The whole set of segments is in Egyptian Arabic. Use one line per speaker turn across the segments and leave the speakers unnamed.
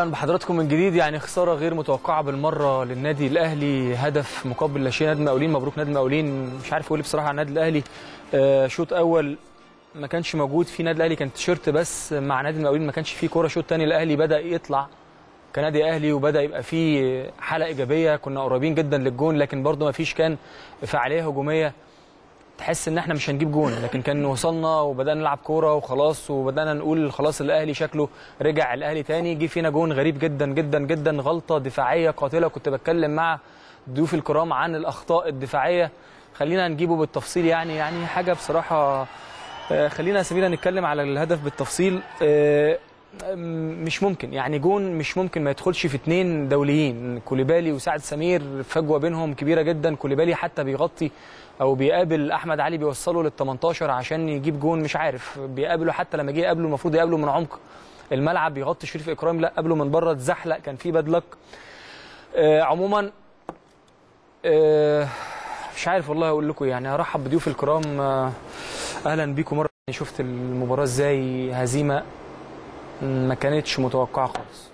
اهلا بحضراتكم من جديد يعني خساره غير متوقعه بالمره للنادي الاهلي هدف مقابل لا شيء نادي المقاولين مبروك نادي المقاولين مش عارف اقول إيه بصراحه عن النادي الاهلي آه، شوط اول ما كانش موجود في نادي الاهلي كان تيشيرت بس مع نادي المقاولين ما كانش فيه كوره شوط تاني الاهلي بدا يطلع كنادي اهلي وبدا يبقى فيه حاله ايجابيه كنا قريبين جدا للجون لكن برضه ما فيش كان فعاليه هجوميه تحس ان احنا مش هنجيب جون لكن كان وصلنا وبدانا نلعب كوره وخلاص وبدانا نقول خلاص الاهلي شكله رجع الاهلي تاني جه فينا جون غريب جدا جدا جدا غلطه دفاعيه قاتله كنت بتكلم مع ضيوف الكرام عن الاخطاء الدفاعيه خلينا نجيبه بالتفصيل يعني يعني حاجه بصراحه آه، خلينا سميرة نتكلم على الهدف بالتفصيل آه، مش ممكن يعني جون مش ممكن ما يدخلش في اتنين دوليين كوليبالي وسعد سمير فجوه بينهم كبيره جدا كوليبالي حتى بيغطي او بيقابل احمد علي بيوصله لل 18 عشان يجيب جون مش عارف بيقابله حتى لما جه يقابله المفروض يقابله من عمق الملعب بيغطي شريف اكرام لا قابله من بره اتزحلق كان في باد لك آه عموما آه مش عارف والله اقول لكم يعني هرحب بضيوف الكرام آه اهلا بيكم مره شفت المباراه ازاي هزيمه ما كانتش متوقعه خالص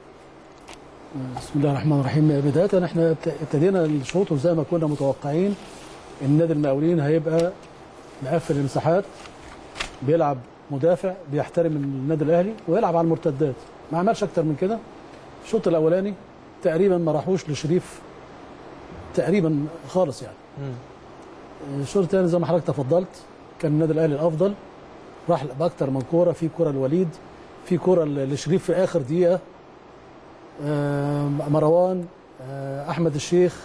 بسم الله الرحمن الرحيم بداية احنا ابت- ابتدينا الشوط وزي ما كنا متوقعين ان نادي المقاولين هيبقى مقفل المساحات بيلعب مدافع بيحترم النادي الاهلي ويلعب على المرتدات ما عملش اكتر من كده الشوط الاولاني تقريبا ما راحوش لشريف تقريبا خالص يعني الشوط الثاني زي ما حضرتك تفضلت كان النادي الاهلي الافضل راح باكتر من كوره في كوره الوليد في كوره لشريف في اخر دقيقه آه، مروان آه، احمد الشيخ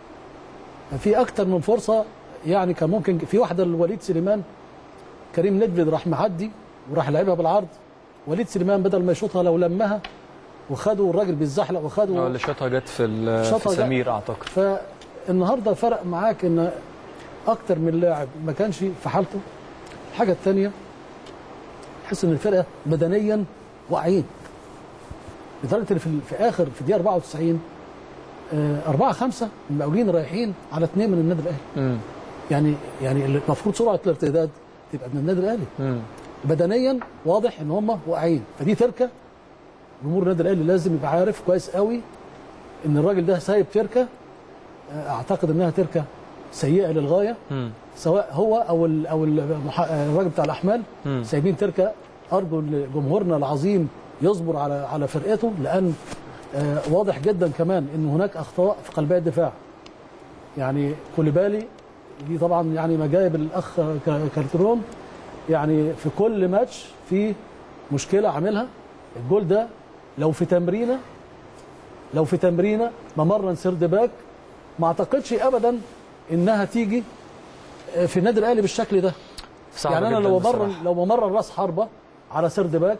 في اكتر من فرصه يعني كان ممكن في واحده لوليد سليمان كريم ندفد راح معدي وراح لعبها بالعرض وليد سليمان بدل ما يشوطها لو لمها وخدوا الراجل بيتزحلق
اه
وخدوا
اللي شاطها جت في, ال- في
شاطها جت.
سمير اعتقد
فالنهارده فرق معاك ان اكتر من لاعب ما كانش في حالته الحاجه الثانيه تحس ان الفرقه بدنيا واعيين لدرجه ان في, في اخر في الدقيقه 94 آه، أربعة خمسة المقاولين رايحين على اثنين من النادي الأهلي
امم
يعني يعني المفروض سرعة الارتداد تبقى من النادي الأهلي
امم
بدنيا واضح ان هم واقعين فدي تركه جمهور النادي الاهلي لازم يبقى عارف كويس قوي ان الراجل ده سايب تركه آه، اعتقد انها تركه سيئه للغايه
امم
سواء هو او ال او المح... الراجل بتاع الاحمال
مم.
سايبين تركه ارجو ان جمهورنا العظيم يصبر على على فرقته لان آه، واضح جدا كمان ان هناك اخطاء في قلبي الدفاع يعني كوليبالي دي طبعا يعني مجايب الاخ ك- كارترون يعني في كل ماتش في مشكله عاملها الجول ده لو في تمرينه لو في تمرينه ممرن سيرد باك ما اعتقدش ابدا انها تيجي في النادي الاهلي بالشكل ده
صعبة
يعني انا
جداً
لو
بصراحة.
بمرن لو بمرن راس حربه على سيرد باك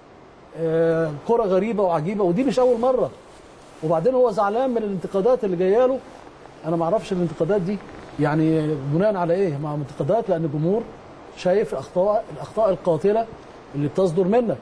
آه، كره غريبه وعجيبه ودي مش اول مره وبعدين هو زعلان من الانتقادات اللي جايه له انا ما اعرفش الانتقادات دي يعني بناء على ايه مع انتقادات لان الجمهور شايف الاخطاء الاخطاء القاتله اللي بتصدر منك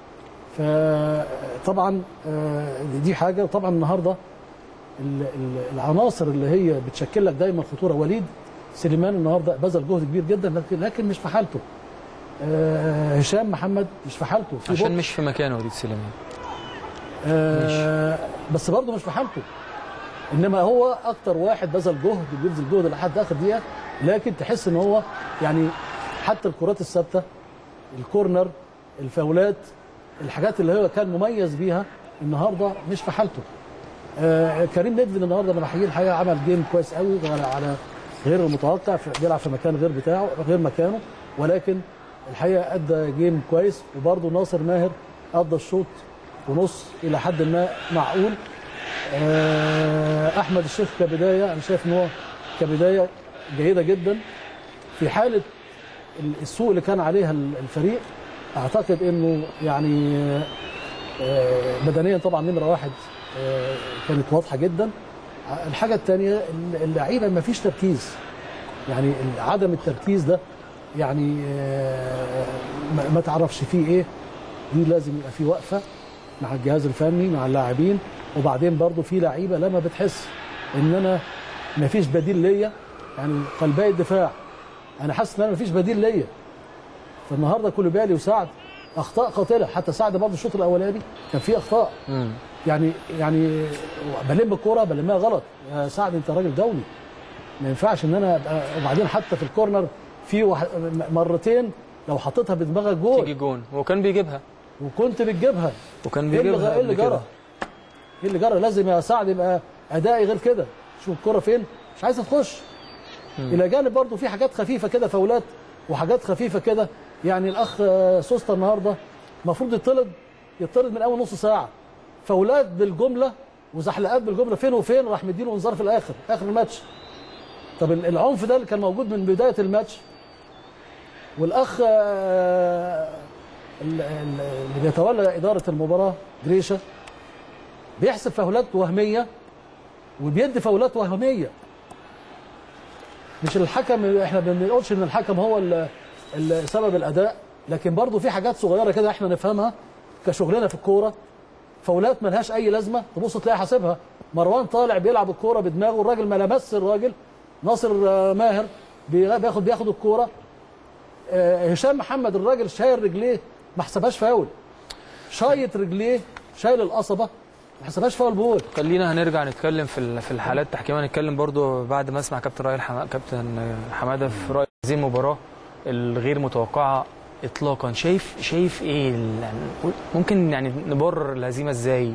فطبعا آه، دي حاجه وطبعا النهارده ال- ال- العناصر اللي هي بتشكل لك دايما خطوره وليد سليمان النهارده بذل جهد كبير جدا لكن لكن مش في حالته آه، هشام محمد مش في حالته في
عشان
بطء.
مش في مكانه وليد سليمان
آه بس برضه مش في حالته انما هو اكتر واحد بذل جهد بيبذل جهد لحد اخر دقيقه لكن تحس ان هو يعني حتى الكرات الثابته الكورنر الفاولات الحاجات اللي هو كان مميز بيها النهارده مش في حالته آه كريم ندفد النهارده انا بحييه الحقيقه عمل جيم كويس قوي على على غير المتوقع في- بيلعب في مكان غير بتاعه غير مكانه ولكن الحقيقه ادى جيم كويس وبرضه ناصر ماهر ادى الشوط ونص الى حد ما معقول آه، احمد الشيخ كبدايه انا شايف ان هو كبدايه جيده جدا في حاله السوء اللي كان عليها الفريق اعتقد انه يعني آه، بدنيا طبعا نمره واحد آه، كانت واضحه جدا الحاجه الثانيه اللعيبه ما فيش تركيز يعني عدم التركيز ده يعني آه، ما- ما تعرفش فيه ايه دي لازم يبقى في وقفه مع الجهاز الفني مع اللاعبين وبعدين برضو في لعيبه لما بتحس ان انا ما فيش بديل ليا يعني قلبي الدفاع انا حاسس ان انا ما فيش بديل ليا فالنهارده كولوبالي وسعد اخطاء قاتله حتى سعد برضه الشوط الاولاني كان في اخطاء
مم.
يعني يعني بلم الكوره بلمها غلط يا سعد انت راجل دولي ما ينفعش ان انا ابقى وبعدين حتى في الكورنر في واحد- مرتين لو حطيتها بدماغك
تيجي
جول
جون هو كان بيجيبها
وكنت بتجيبها
وكان
ايه اللي
بيجيبها
ايه اللي
قبل كده.
جرى؟ ايه اللي جرى؟ لازم يا سعد يبقى ادائي غير كده شوف الكوره فين مش عايزه تخش الى جانب برضه في حاجات خفيفه كده فاولات وحاجات خفيفه كده يعني الاخ آه، سوسته النهارده المفروض يطرد يطرد من اول نص ساعه فاولات بالجمله وزحلقات بالجمله فين وفين راح مديله انذار في الاخر اخر الماتش طب ال- العنف ده اللي كان موجود من بدايه الماتش والاخ آه، ال- ال- اللي بيتولى اداره المباراه جريشه بيحسب فاولات وهميه وبيدي فاولات وهميه مش الحكم احنا ما بنقولش ان الحكم هو ال- ال- سبب الاداء لكن برضه في حاجات صغيره كده احنا نفهمها كشغلنا في الكوره فاولات ملهاش اي لازمه تبص تلاقي حاسبها مروان طالع بيلعب الكوره بدماغه الراجل ما لمس الراجل ناصر آه، ماهر بي- بياخد بياخد الكوره آه، هشام محمد الراجل شايل رجليه ما حسبهاش فاول شايط رجليه شايل القصبه ما حسبهاش فاول بول
خلينا هنرجع نتكلم في ال- في الحالات التحكيميه هنتكلم برضو بعد ما اسمع كابتن رائع الحما... كابتن حماده في راي هذه المباراه الغير متوقعه اطلاقا شايف شايف ايه ال- يعني ممكن يعني نبرر الهزيمه ازاي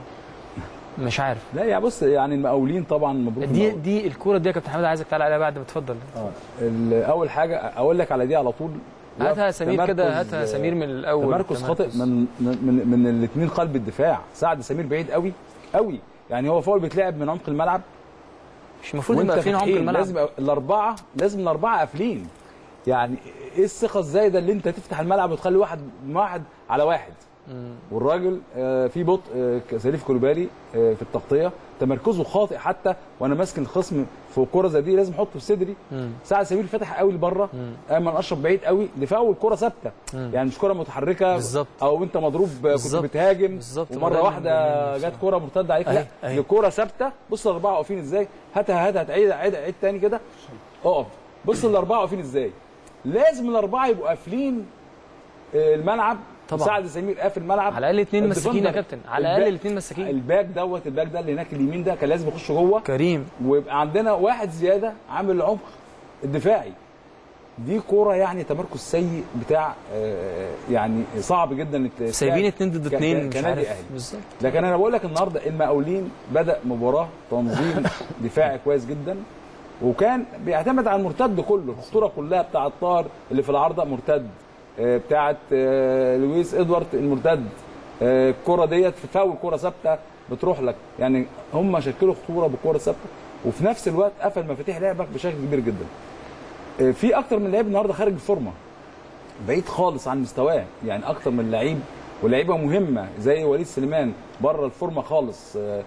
مش عارف
لا يا بص يعني المقاولين طبعا مبروك
دي
المقاولين.
دي الكوره دي يا كابتن حماده عايزك تعلق عليها بعد ما تفضل
اه ال- اول حاجه اقول لك على دي على طول
هاتها يا سمير كده
تمركز-
هاتها يا سمير من الاول
تمركز خاطئ من من من الاثنين قلب الدفاع سعد سمير بعيد قوي قوي يعني هو فاول بيتلعب من عمق الملعب
مش المفروض
وانت
يبقى فين عمق
فتحين.
الملعب
لازم يبقى الاربعه لازم الاربعه قافلين يعني ايه الثقه الزايده اللي انت تفتح الملعب وتخلي واحد واحد على واحد والراجل آه، في بطء آه، سليف كولوبالي آه، في التغطيه تمركزه خاطئ حتى وانا ماسك الخصم في كوره زي دي لازم احطه في صدري
مم.
سعد سمير فتح قوي لبره ايمن اشرف بعيد قوي دفاعه والكره ثابته يعني مش كره متحركه
بالظبط.
او انت مضروب آه، كنت
بالظبط.
بتهاجم
بالظبط.
ومره
ودايماً
واحده
بنعمل
جت كره مرتده عليك لا
أهي، أهي.
دي كره ثابته بص الاربعه واقفين ازاي هاتها هاتها تعيد عيد عيد تاني كده اقف بص الاربعه واقفين ازاي لازم الاربعه يبقوا قافلين آه، الملعب
طبعا.
سعد سمير قافل الملعب
على الاقل اتنين مساكين يا
الديفندر.
كابتن على الاقل
الباك-
الاتنين مساكين
الباك دوت الباك ده اللي هناك اليمين ده كان لازم يخش جوه
كريم
ويبقى عندنا واحد زياده عامل العمق الدفاعي دي كوره يعني تمركز سيء بتاع آه، يعني صعب جدا إنك تلعب
سايبين اتنين ضد
ك-
اتنين مش
كنادي
عارف
اهلي
بالظبط
لكن انا بقول لك النهارده المقاولين بدا مباراه تنظيم دفاعي كويس جدا وكان بيعتمد على المرتد كله الخطوره كلها بتاعه طاهر اللي في العارضه مرتد آه، بتاعه آه، لويس ادوارد المرتد آه، الكره ديت في فاول كره ثابته بتروح لك يعني هم شكلوا خطوره بالكره الثابته وفي نفس الوقت قفل مفاتيح لعبك بشكل كبير جدا آه، في اكتر من لعيب النهارده خارج الفورمه بعيد خالص عن مستواه يعني اكتر من لعيب ولاعيبه مهمه زي وليد سليمان بره الفورمه خالص آه،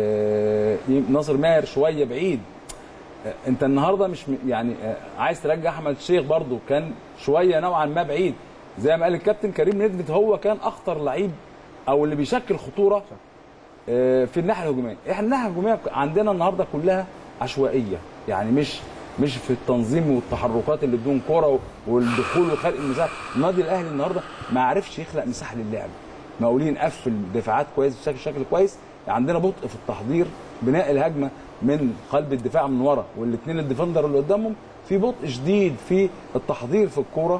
آه، ناصر ماهر شويه بعيد آه، انت النهارده مش م- يعني آه، عايز ترجع احمد الشيخ برضو كان شويه نوعا ما بعيد زي ما قال الكابتن كريم ندفت هو كان اخطر لعيب او اللي بيشكل خطوره آه، في الناحيه الهجوميه احنا الناحيه الهجوميه عندنا النهارده كلها عشوائيه يعني مش مش في التنظيم والتحركات اللي بدون كره والدخول وخلق المساحه النادي الاهلي النهارده ما عرفش يخلق مساحه للعب مقاولين قفل دفاعات كويس بشكل شكل كويس عندنا بطء في التحضير بناء الهجمه من قلب الدفاع من ورا والاثنين الديفندر اللي قدامهم في بطء شديد في التحضير في الكوره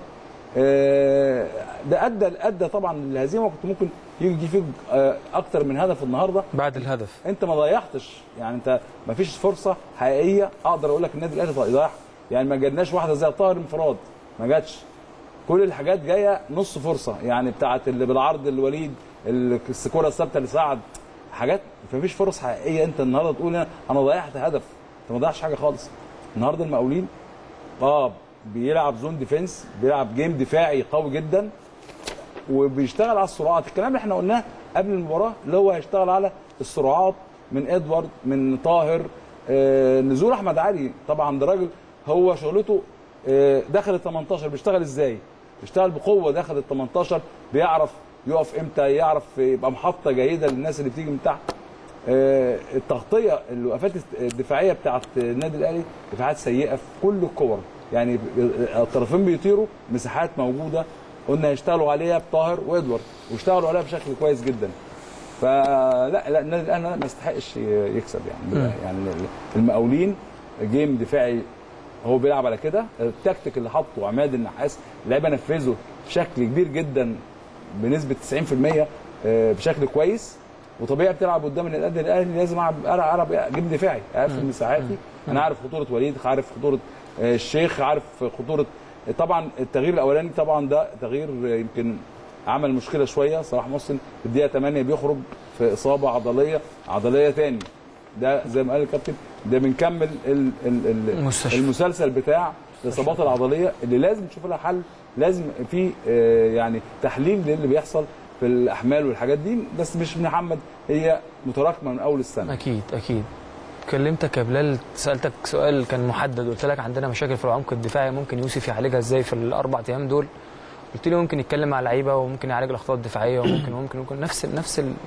آه، ده ادى ادى طبعا للهزيمه كنت ممكن يجي فيك آه، اكتر من هدف النهارده
بعد الهدف
انت ما ضيعتش يعني انت ما فيش فرصه حقيقيه اقدر اقول لك النادي الاهلي ضيعها يعني ما جالناش واحده زي طاهر انفراد ما جاتش كل الحاجات جايه نص فرصه يعني بتاعت اللي بالعرض الوليد الكوره الثابته لسعد حاجات ما فيش فرص حقيقيه انت النهارده تقول انا انا ضيعت هدف انت ما ضيعتش حاجه خالص النهارده المقاولين اه بيلعب زون ديفense بيلعب جيم دفاعي قوي جدا وبيشتغل على السرعات الكلام اللي احنا قلناه قبل المباراه اللي هو هيشتغل على السرعات من ادوارد من طاهر آه نزول احمد علي طبعا ده راجل هو شغلته آه داخل ال 18 بيشتغل ازاي بيشتغل بقوه داخل ال 18 بيعرف يقف امتى يعرف يبقى محطه جيده للناس اللي بتيجي من تحت آه، التغطيه الوقفات الدفاعيه بتاعت النادي الاهلي دفاعات سيئه في كل الكور يعني الطرفين بيطيروا مساحات موجوده قلنا يشتغلوا عليها بطاهر وادوارد واشتغلوا عليها بشكل كويس جدا فلا لا النادي الاهلي ما يستحقش يكسب يعني بالله. يعني المقاولين جيم دفاعي هو بيلعب على كده التكتيك اللي حطه عماد النحاس اللعيبه نفذه بشكل كبير جدا بنسبه 90% آه، بشكل كويس وطبيعي بتلعب قدام النادي الاهلي لازم العب العب العب جيم دفاعي اقفل مساحاتي انا عارف خطوره وليد عارف خطوره آه، الشيخ عارف خطوره طبعا التغيير الاولاني طبعا ده تغيير آه، يمكن عمل مشكله شويه صلاح محسن في الدقيقه 8 بيخرج في اصابه عضليه عضليه تاني ده زي ما قال الكابتن ده بنكمل ال ال ال
المستشفى.
المسلسل بتاع الاصابات العضليه اللي لازم تشوف لها حل لازم في آه، يعني تحليل للي بيحصل في الاحمال والحاجات دي بس مش من محمد هي متراكمه من اول السنه
اكيد اكيد كلمتك يا بلال سالتك سؤال كان محدد قلت لك عندنا مشاكل في العمق الدفاعي ممكن يوسف يعالجها ازاي في الاربع ايام دول قلت لي ممكن يتكلم مع لعيبه وممكن يعالج الاخطاء الدفاعيه وممكن وممكن ممكن نفس نفس ال...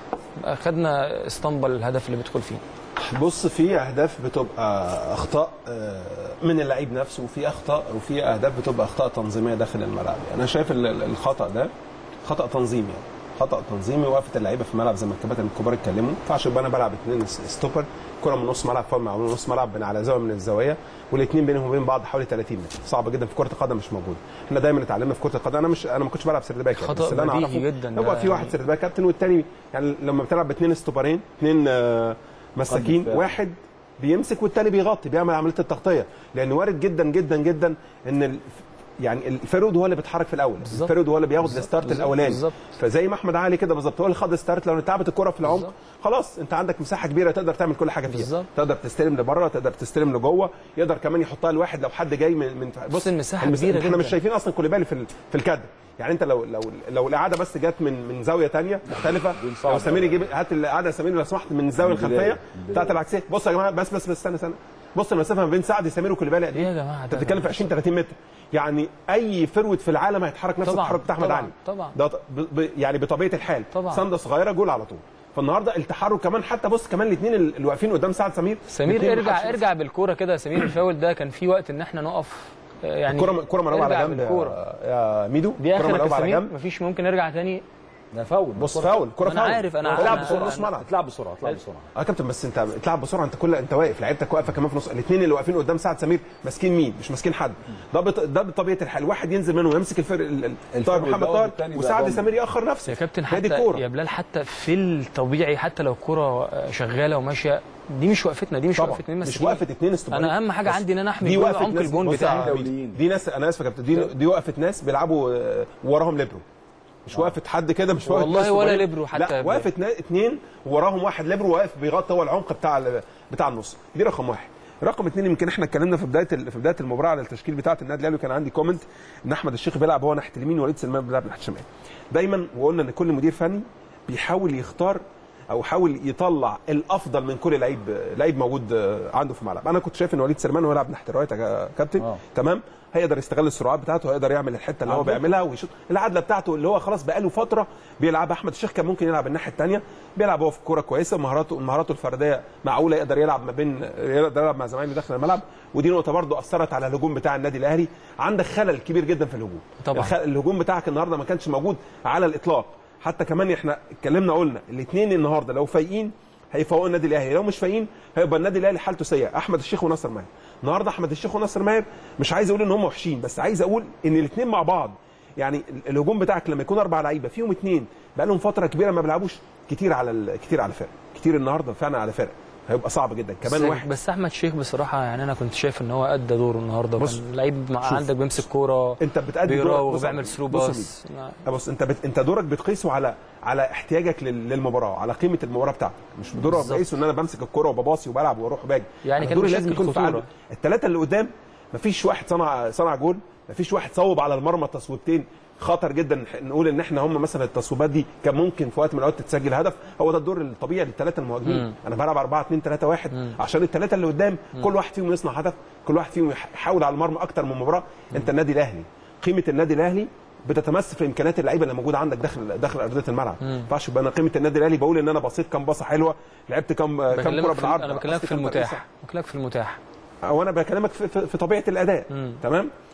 خدنا اسطنبول الهدف اللي بيدخل فيه
بص في اهداف بتبقى اخطاء آه، من اللعيب نفسه وفي اخطاء وفي اهداف بتبقى اخطاء تنظيميه داخل الملعب يعني انا شايف ال- ال- الخطا ده خطا تنظيمي يعني خطا تنظيمي وقفه اللعيبه في الملعب زي ما الكباتن الكبار اتكلموا ما ينفعش يبقى انا بلعب اثنين ستوبر كره من نص ملعب فاول مع نص ملعب من على زاويه من الزوايا والاثنين بينهم وبين بعض حوالي 30 متر صعب جدا في كره القدم مش موجود احنا دايما اتعلمنا في كره القدم انا مش انا ما كنتش بلعب سرد باك يعني،
خطأ
بس اللي انا
بديهي
اعرفه
جدا
هو
ده
في واحد
يعني.
سرد باك كابتن والتاني يعني لما بتلعب باثنين ستوبرين اثنين آه، مساكين
دفاع.
واحد بيمسك والتاني بيغطي بيعمل عمليه التغطيه لان وارد جدا جدا جدا ان ال... يعني الفرود هو اللي بيتحرك في الاول
بالظبط.
الفرود هو اللي بياخد
بالظبط.
الستارت
بالظبط.
الاولاني
بالظبط.
فزي ما احمد علي كده بالظبط هو اللي خد الستارت لو اتعبت الكره في العمق
بالظبط.
خلاص انت عندك مساحه كبيره تقدر تعمل كل حاجه فيها
بالظبط.
تقدر تستلم لبره تقدر تستلم لجوه يقدر كمان يحطها لواحد لو حد جاي من من
بص المساحة
المس-
كبيرة
احنا
جدا.
مش شايفين اصلا كوليبالي في ال- في الكادر يعني انت لو لو لو الاعاده بس جت من من زاويه تانية مختلفه
صعبة.
لو سمير يجيب هات الاعاده يا سمير لو سمحت من الزاويه
من البداية.
الخلفيه
من
بتاعت العكسيه بص يا جماعه بس بس بس استنى استنى بص المسافه ما بين سعد سمير وكوليبالي قد
ايه
ايه
يا جماعه
انت
ده؟
بتتكلم في 20 30 متر يعني اي فرود في العالم هيتحرك نفس
طبعاً،
التحرك بتاع احمد
طبعاً،
علي
طبعاً.
ده ط- ب... ب... يعني بطبيعه الحال
طبعاً.
سنده صغيره جول على طول فالنهارده التحرك كمان حتى بص كمان الاثنين اللي واقفين قدام سعد سمير
سمير
الاتنين
ارجع
محدش-
ارجع بالكوره كده يا سمير الفاول ده كان في وقت ان احنا نقف آه، يعني
الكره الكره ملعوبه
ارجع
على جنب
بالكورة.
يا, يا ميدو
دي
الكرة
اخرك
ملعوبة
يا
على
سمير
جنب
مفيش ممكن نرجع تاني
ده فاول
بص فاول كره
أنا
فاول
عارف، أنا-
تلعب
أنا-
بسرعه
أنا-
نص ملعب
اطلع بسرعه اطلع بسرعه
اه كابتن بس انت اتلعب بسرعه انت كل انت واقف لعيبتك واقفه كمان في نص الاثنين اللي واقفين قدام سعد سمير ماسكين مين مش ماسكين حد ده بط... ده بطبيعه الحال واحد ينزل منه ويمسك الفرق ال- ال-
الفرق
طاهر محمد
يتدور
طاهر
والتاني بقى
وسعد
ضامن.
سمير ياخر نفسه
يا كابتن
هي دي
حتى
الكوره
يا بلال حتى في الطبيعي حتى لو الكوره شغاله وماشيه دي مش وقفتنا دي مش
طبعا
وقفه مين
مش
مساكين.
وقفه اثنين استوبرين
انا اهم حاجه عندي ان انا احمي
دي
جول
وقفه
عمق
ناس
الجون
بص
بتاعي
يا
دوليين.
دي ناس انا اسف يا كابتن دي دي وقفه ناس بيلعبوا آه، وراهم ليبرو مش وقفه حد كده مش وقفه
والله
ناس
ولا
صغيرين.
ليبرو حتى يا
لا
بلال.
وقفه نا- اتنين وراهم واحد ليبرو واقف بيغطي هو العمق بتاع ال- بتاع النص دي رقم واحد رقم اثنين يمكن احنا اتكلمنا في بدايه ال- في بدايه المباراه على التشكيل بتاعه النادي الاهلي وكان عندي كومنت ان احمد الشيخ بيلعب هو ناحيه اليمين ووليد سلمان بيلعب ناحيه الشمال دايما وقلنا ان كل مدير فني بيحاول يختار او يحاول يطلع الافضل من كل لعيب لعيب موجود آه، عنده في الملعب انا كنت شايف ان وليد سلمان هو يلعب ناحيه الرايت يا كابتن
آه.
تمام هيقدر يستغل السرعات بتاعته هيقدر يعمل الحته اللي هو
عدل.
بيعملها ويشوط العدله بتاعته اللي هو خلاص بقاله فتره بيلعب احمد الشيخ كان ممكن يلعب الناحيه الثانيه بيلعب هو في كوره كويسه مهاراته مهاراته الفرديه معقوله يقدر يلعب ما بين يقدر يلعب مع زمايله داخل الملعب ودي نقطه برضو اثرت على الهجوم بتاع النادي الاهلي عندك خلل كبير جدا في الهجوم
طبعاً.
الخ... الهجوم بتاعك النهارده ما كانش موجود على الاطلاق حتى كمان احنا اتكلمنا قلنا الاثنين النهارده لو فايقين هيفوقوا النادي الاهلي لو مش فايقين هيبقى النادي الاهلي حالته سيئه احمد الشيخ وناصر ماهر النهارده احمد الشيخ وناصر ماهر مش عايز اقول ان هم وحشين بس عايز اقول ان الاثنين مع بعض يعني ال- الهجوم بتاعك لما يكون اربع لعيبه فيهم اثنين بقى لهم فتره كبيره ما بيلعبوش كتير على ال... كتير على فرق كتير النهارده فعلا على فرق هيبقى صعب جدا كمان
بس,
واحد
بس احمد شيخ بصراحه يعني انا كنت شايف ان هو ادى دوره النهارده
بص،
وكان لعيب مع
شوف.
عندك بيمسك كوره
انت بتأدي دورك
بيراوغ
بص-
بيعمل ثرو
بص يا
باس
لا بص انت بت... انت دورك بتقيسه على على احتياجك لل... للمباراه على قيمه المباراه بتاعتك مش دورك
بالظبط.
بقيسه ان انا بمسك الكوره وبباصي وبلعب واروح وباجي
يعني
أنا
كان
دوري
بيشكل
لازم يكون
خطورة.
فعال الثلاثه اللي قدام مفيش واحد صنع صنع جول مفيش واحد صوب على المرمى تصويبتين خطر جدا نقول ان احنا هم مثلا التصويبات دي كان ممكن في وقت من الاوقات تتسجل هدف هو ده الدور الطبيعي للثلاثه المهاجمين
مم.
انا بلعب 4 2 3 1 عشان الثلاثه اللي قدام كل واحد فيهم يصنع هدف كل واحد فيهم يح- يحاول على المرمى اكتر من مباراه انت النادي الاهلي قيمه النادي الاهلي بتتمثل في امكانيات اللعيبه اللي موجوده عندك داخل داخل ارضيه الملعب ما ينفعش يبقى انا قيمه النادي الاهلي بقول ان انا بصيت كام باصه حلوه لعبت كام كام كوره
بكلمك في
بالعرض
انا بكلمك
قصدي
في
كام ترقيصة.
المتاح بكلمك في المتاح
او انا بكلمك في, في, في طبيعه الاداء
مم.
تمام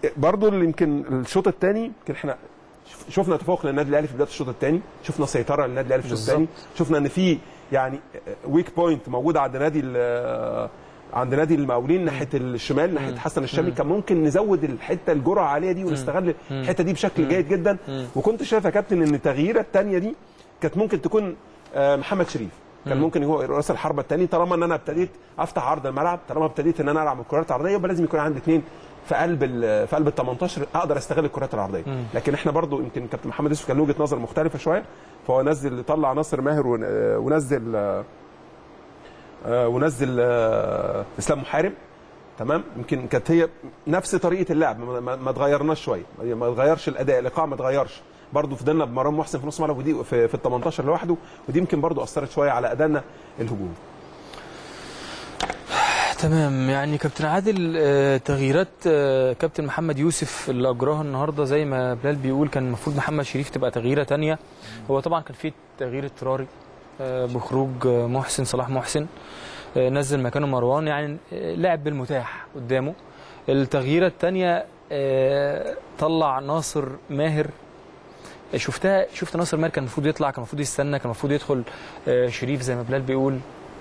برضو اللي يمكن الشوط الثاني يمكن احنا شف- شفنا تفوق للنادي الاهلي في بدايه الشوط الثاني شفنا سيطره للنادي الاهلي في الشوط الثاني شفنا ان في يعني ويك بوينت موجوده عند نادي ال- عند نادي المقاولين ناحيه الشمال ناحيه حسن الشامي كان ممكن نزود الحته الجرعه العاليه دي ونستغل الحته دي بشكل جيد جدا وكنت شايف يا كابتن ان التغييره الثانيه دي كانت ممكن تكون آه، محمد شريف كان ممكن هو راس الحربه الثاني طالما ان انا ابتديت افتح عرض الملعب طالما ابتديت ان انا العب الكرات العرضيه يبقى لازم يكون عندي اثنين في قلب ال- في قلب ال 18 اقدر استغل الكرات العرضيه لكن احنا برضو يمكن كابتن محمد يوسف كان له وجهه نظر مختلفه شويه فهو نزل طلع ناصر ماهر ون- آه، ونزل آه، آه، ونزل آه، اسلام محارب تمام يمكن كانت هي نفس طريقه اللعب ما, ما, ما اتغيرناش شويه ما اتغيرش الاداء الايقاع ما اتغيرش برضه فضلنا بمروان محسن في نص الملعب ودي في, في ال 18 لوحده ودي يمكن برضه اثرت شويه على ادائنا الهجومي
تمام يعني كابتن عادل آه، تغييرات آه، كابتن محمد يوسف اللي اجراها النهارده زي ما بلال بيقول كان المفروض محمد شريف تبقى تغييره تانية هو طبعا كان في تغيير اضطراري آه، بخروج آه، محسن صلاح محسن آه، نزل مكانه مروان يعني آه، لعب بالمتاح قدامه التغييره الثانيه طلع ناصر ماهر شفتها شفت ناصر ماهر كان المفروض يطلع كان المفروض يستنى كان المفروض يدخل آه، شريف زي ما بلال بيقول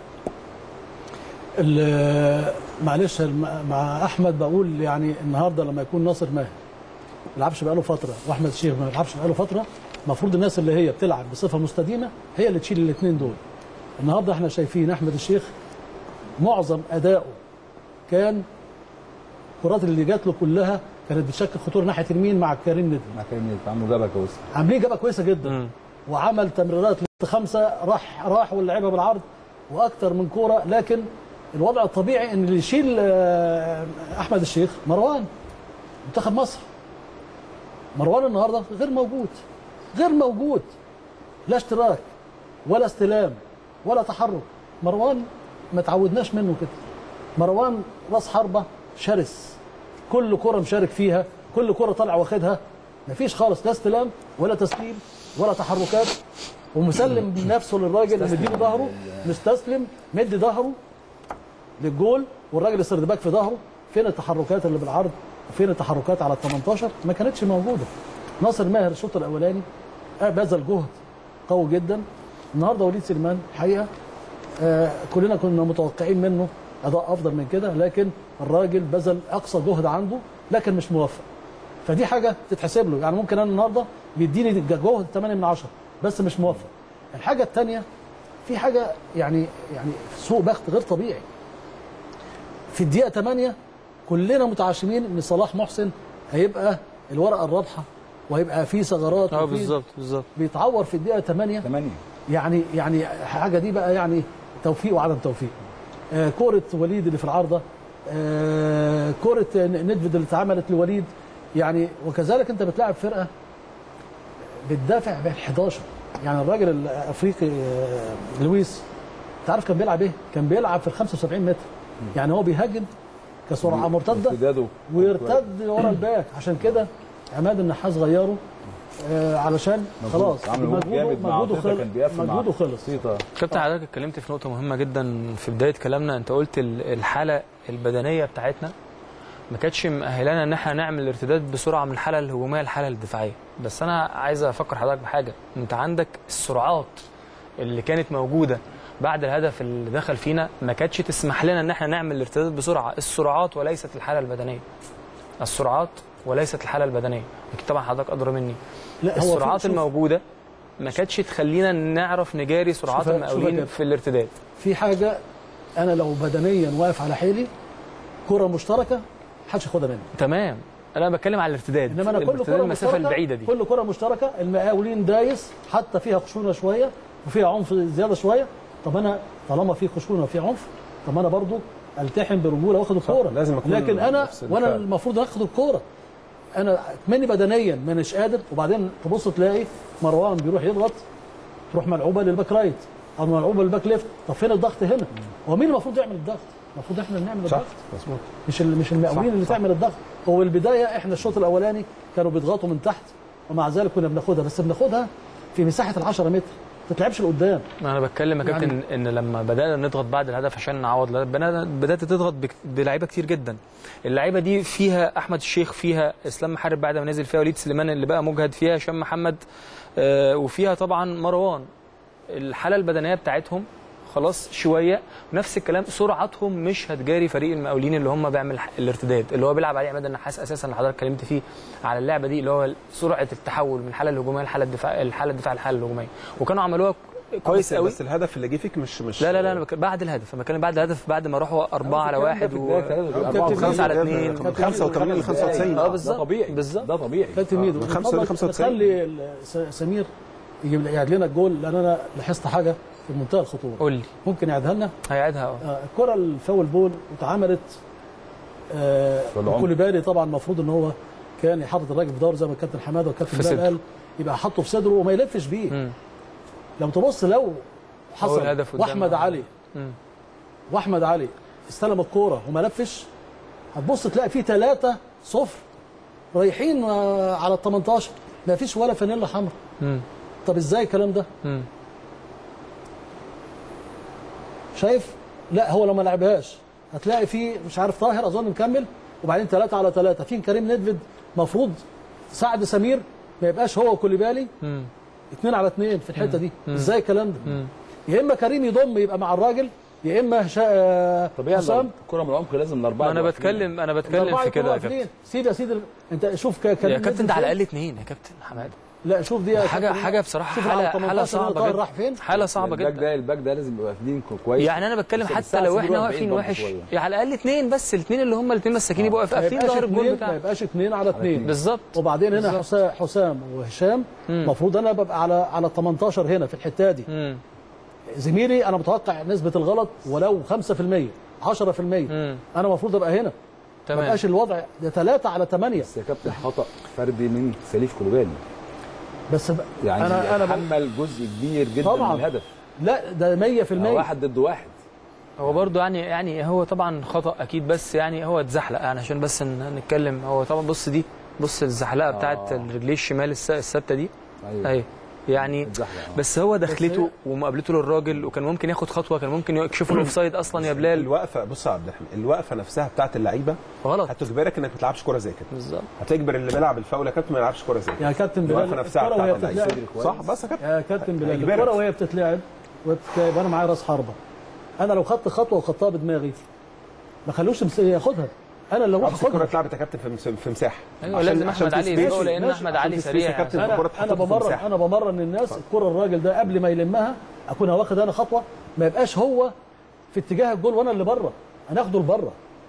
ال- معلش الم- مع احمد بقول يعني النهارده لما يكون ناصر ماهر ما لعبش بقاله فتره واحمد الشيخ ما لعبش بقاله فتره المفروض الناس اللي هي بتلعب بصفه مستديمه هي اللي تشيل الاثنين دول النهارده احنا شايفين احمد الشيخ معظم اداؤه كان الكرات اللي جات له كلها كانت بتشكل خطوره ناحيه اليمين مع كريم ندى
مع كريم نيل عامله جبهه كويسه
عاملين جبهه كويسه جدا
مم.
وعمل تمريرات خمسه راح راح ولعبها بالعرض واكثر من كوره لكن الوضع الطبيعي ان اللي يشيل آه، احمد الشيخ مروان منتخب مصر مروان النهارده غير موجود غير موجود لا اشتراك ولا استلام ولا تحرك مروان ما تعودناش منه كده مروان راس حربه شرس كل كره مشارك فيها كل كره طالع واخدها مفيش خالص لا استلام ولا تسليم ولا تحركات ومسلم نفسه للراجل اللي مديله ظهره مستسلم مدي ظهره للجول والراجل السردباك في ظهره فين التحركات اللي بالعرض وفين التحركات على ال 18 ما كانتش موجوده ناصر ماهر الشوط الاولاني آه، بذل جهد قوي جدا النهارده وليد سليمان حقيقه آه كلنا كنا متوقعين منه اداء افضل من كده لكن الراجل بذل اقصى جهد عنده لكن مش موفق فدي حاجه تتحسب له يعني ممكن انا النهارده بيديني جهد 8 من 10 بس مش موفق الحاجه الثانيه في حاجه يعني يعني سوء بخت غير طبيعي في الدقيقه 8 كلنا متعشمين ان صلاح محسن هيبقى الورقه الرابحه وهيبقى في ثغرات
اه
وفي-
بالظبط بالظبط
بيتعور في الدقيقه 8
8
يعني يعني حاجه دي بقى يعني توفيق وعدم توفيق آه كوره وليد اللي في العارضه آه كوره ندفد اللي اتعملت لوليد يعني وكذلك انت بتلاعب فرقه بتدافع بال 11 يعني الراجل الافريقي آه لويس انت عارف كان بيلعب ايه؟ كان بيلعب في ال 75 متر يعني هو بيهاجم كسرعه مرتده
ارتداده
ويرتد ورا الباك عشان كده عماد النحاس غيره آه علشان خلاص
عمل مجهود
مجهوده
جامد مع
مجهوده
عطية،
خلص
كان بيقفل مع
مجهوده خلص
بسيطه
كابتن حضرتك اتكلمت في نقطة مهمة جدا في بداية كلامنا انت قلت ال- الحالة البدنية بتاعتنا ما كانتش مأهلانا ان احنا نعمل ارتداد بسرعة من الحالة الهجومية للحالة الدفاعية بس انا عايز افكر حضرتك بحاجة انت عندك السرعات اللي كانت موجودة بعد الهدف اللي دخل فينا ما كانتش تسمح لنا ان احنا نعمل الارتداد بسرعة السرعات وليست الحالة البدنية السرعات وليست الحالة البدنية اكيد طبعا حضرتك ادرى مني
لا هو في-
السرعات
شوف،
الموجوده ما كانتش تخلينا نعرف نجاري سرعات
شوف- شوف
المقاولين
يا
في الارتداد
في حاجه انا لو بدنيا واقف على حيلي كره مشتركه محدش ياخدها مني
تمام انا بتكلم على الارتداد
انما انا كل
الارتداد
كره
المسافه
مشتركه
البعيده دي
كل كره مشتركه المقاولين دايس حتى فيها خشونه شويه وفيها عنف زياده شويه طب انا طالما في خشونه وفي عنف طب انا برضو التحم برجوله واخد الكوره
لازم أكون
لكن انا
نفس
وانا
الفعل.
المفروض اخد الكوره انا مني بدنيا مانيش قادر وبعدين تبص تلاقي مروان بيروح يضغط تروح ملعوبه للباك رايت او ملعوبه للباك ليفت طب فين الضغط هنا هو مين المفروض يعمل الضغط المفروض احنا اللي نعمل
صح
الضغط
مظبوط
مش ال- مش المقاولين
صح،
اللي
صح.
تعمل الضغط هو البدايه احنا الشوط الاولاني كانوا بيضغطوا من تحت ومع ذلك كنا بناخدها بس بناخدها في مساحه ال 10 متر ما تتلعبش لقدام
انا بتكلم يا
يعني-
كابتن ان لما بدانا نضغط بعد الهدف عشان نعوض لا، بدأنا- بدات تضغط بك- بلعيبه كتير جدا اللعيبه دي فيها احمد الشيخ فيها اسلام محارب بعد ما نزل فيها وليد سليمان اللي بقى مجهد فيها هشام محمد آه، وفيها طبعا مروان الحاله البدنيه بتاعتهم خلاص شويه ونفس الكلام سرعتهم مش هتجاري فريق المقاولين اللي هم بيعمل ح- الارتداد اللي هو بيلعب عليه عماد النحاس اساسا اللي حضرتك اتكلمت فيه على اللعبه دي اللي هو سرعه التحول من الحاله الهجوميه للحاله الدفاع الحاله الدفاع للحاله الهجوميه وكانوا عملوها كويس
بس,
قوي
بس الهدف اللي جه فيك مش مش
لا لا لا انا بك- بعد الهدف انا بتكلم بعد الهدف بعد ما راحوا أربعة على واحد و... خمسة على اتنين.
من 85 ل 95
اه بالظبط
ده طبيعي
بالظبط
ده طبيعي
كابتن ميدو
من خمسة
اتفضل،
ل 95.
خلي ال- س- سمير يجيب يعيد لنا الجول لان انا لاحظت حاجه في منتهى الخطوره
قول لي
ممكن يعيدها لنا
هيعيدها اه
آه، الكره الفاول بول اتعملت آه
في العمق.
كوليبالي طبعا المفروض ان هو كان يحطط الراجل في دور زي ما الكابتن حماده والكابتن
في
بلال
صدره.
قال يبقى حطه في صدره وما يلفش بيه
مم.
لو تبص لو
أول
حصل
هدف قدام.
واحمد علي
مم.
واحمد علي استلم الكوره وما لفش هتبص تلاقي فيه ثلاثة صفر رايحين آه، على ال 18 ما فيش ولا فانيلا حمراء
مم.
طب ازاي الكلام ده؟
مم.
شايف؟ لا هو لو ما لعبهاش هتلاقي فيه مش عارف طاهر اظن مكمل وبعدين ثلاثة على ثلاثة في كريم ندفد مفروض سعد سمير ما يبقاش هو وكوليبالي
مم.
اثنين على اثنين في الحته دي
مم.
ازاي الكلام ده؟
مم.
يا اما كريم يضم يبقى مع الراجل يا اما هشا... آه،
طبيعي
حسام
الكره من العمق لازم الاربعه
ما انا
يبقوا
بتكلم انا بتكلم
الأربعة
في كده
يكونوا
يا كابتن
قافلين. سيب يا سيدي انت شوف ك- كريم
يا كابتن
ندفد
ده على
فين.
الاقل اثنين يا كابتن حماده
لا شوف دي يا
حاجه
كابتن.
حاجه بصراحه
شوف على
حاله
18
حاله صعبه
طاهر
جدا
راح فين؟
حاله صعبه
الباك
جدا
ده الباك ده لازم يبقى قافلين كويس
يعني انا بتكلم
بس
حتى
الساعة
لو
سيبوا
احنا
بعيد
واقفين
برضه
وحش
شوية.
يعني على الاقل اثنين بس الاثنين اللي هم الاثنين مساكين يبقوا
ما
قافلين
يبقاش
ظهر الجول
اثنين ما
بتاعك
يبقاش اثنين على اثنين
بالظبط
وبعدين هنا
بالظبط.
حسام حسام وهشام المفروض انا ببقى على على 18 هنا في الحته دي
مم.
زميلي انا متوقع نسبه الغلط ولو 5% 10%
مم.
انا المفروض ابقى هنا ما
تمام
يبقاش الوضع ده 3 على 8
بس يا كابتن خطا فردي من سليف كولوبالي
بس ب...
يعني
انا انا ب...
حمل جزء كبير جدا
طبعاً.
من الهدف
لا ده 100%
واحد ضد واحد
هو برضو يعني يعني هو طبعا خطا اكيد بس يعني هو اتزحلق يعني عشان بس ن- نتكلم هو طبعا بص دي بص الزحلقه بتاعت
آه.
الرجليه الشمال الس- الثابته دي
ايوه
اهي يعني
اتزحلق، آه.
بس هو دخلته ومقابلته للراجل وكان ممكن ياخد خطوه كان ممكن يكشفوا الاوفسايد اصلا يا بلال
الوقفه بص يا عبد الرحمن الوقفه نفسها بتاعت اللعيبه
غلط
هتجبرك انك ما تلعبش كوره زي كده
بالظبط
هتجبر اللي بيلعب الفاول يا كابتن ما يلعبش كوره زي كده
يا كابتن بلال
الوقفه نفسها
الكرة وهي
بتاعت
بتتلعب
اللعيبه صح بس يا كابتن
يا كابتن بلال
هيجبرك.
الكرة وهي بتتلعب وبت- يبقى انا معايا راس حربه انا لو خدت خطوه وخدتها بدماغي ما خلوش يمس- ياخدها انا اللي اروح
بس الكوره
اخدها
اتلعبت يا كابتن في مس- في مساحه
ايوه
عشان-
لازم
عشان
احمد علي
تسبيس-
يسبقه لان
ماشي،
احمد
عشان
علي
تسبيس يا
سريع
كابتن.
انا
الكرة اتحطت
انا
في
بمرن
المساحة.
انا بمرن الناس الكره الراجل ده قبل ما يلمها اكون واخد انا خطوه ما يبقاش هو في اتجاه الجول وانا اللي بره انا اخده لبره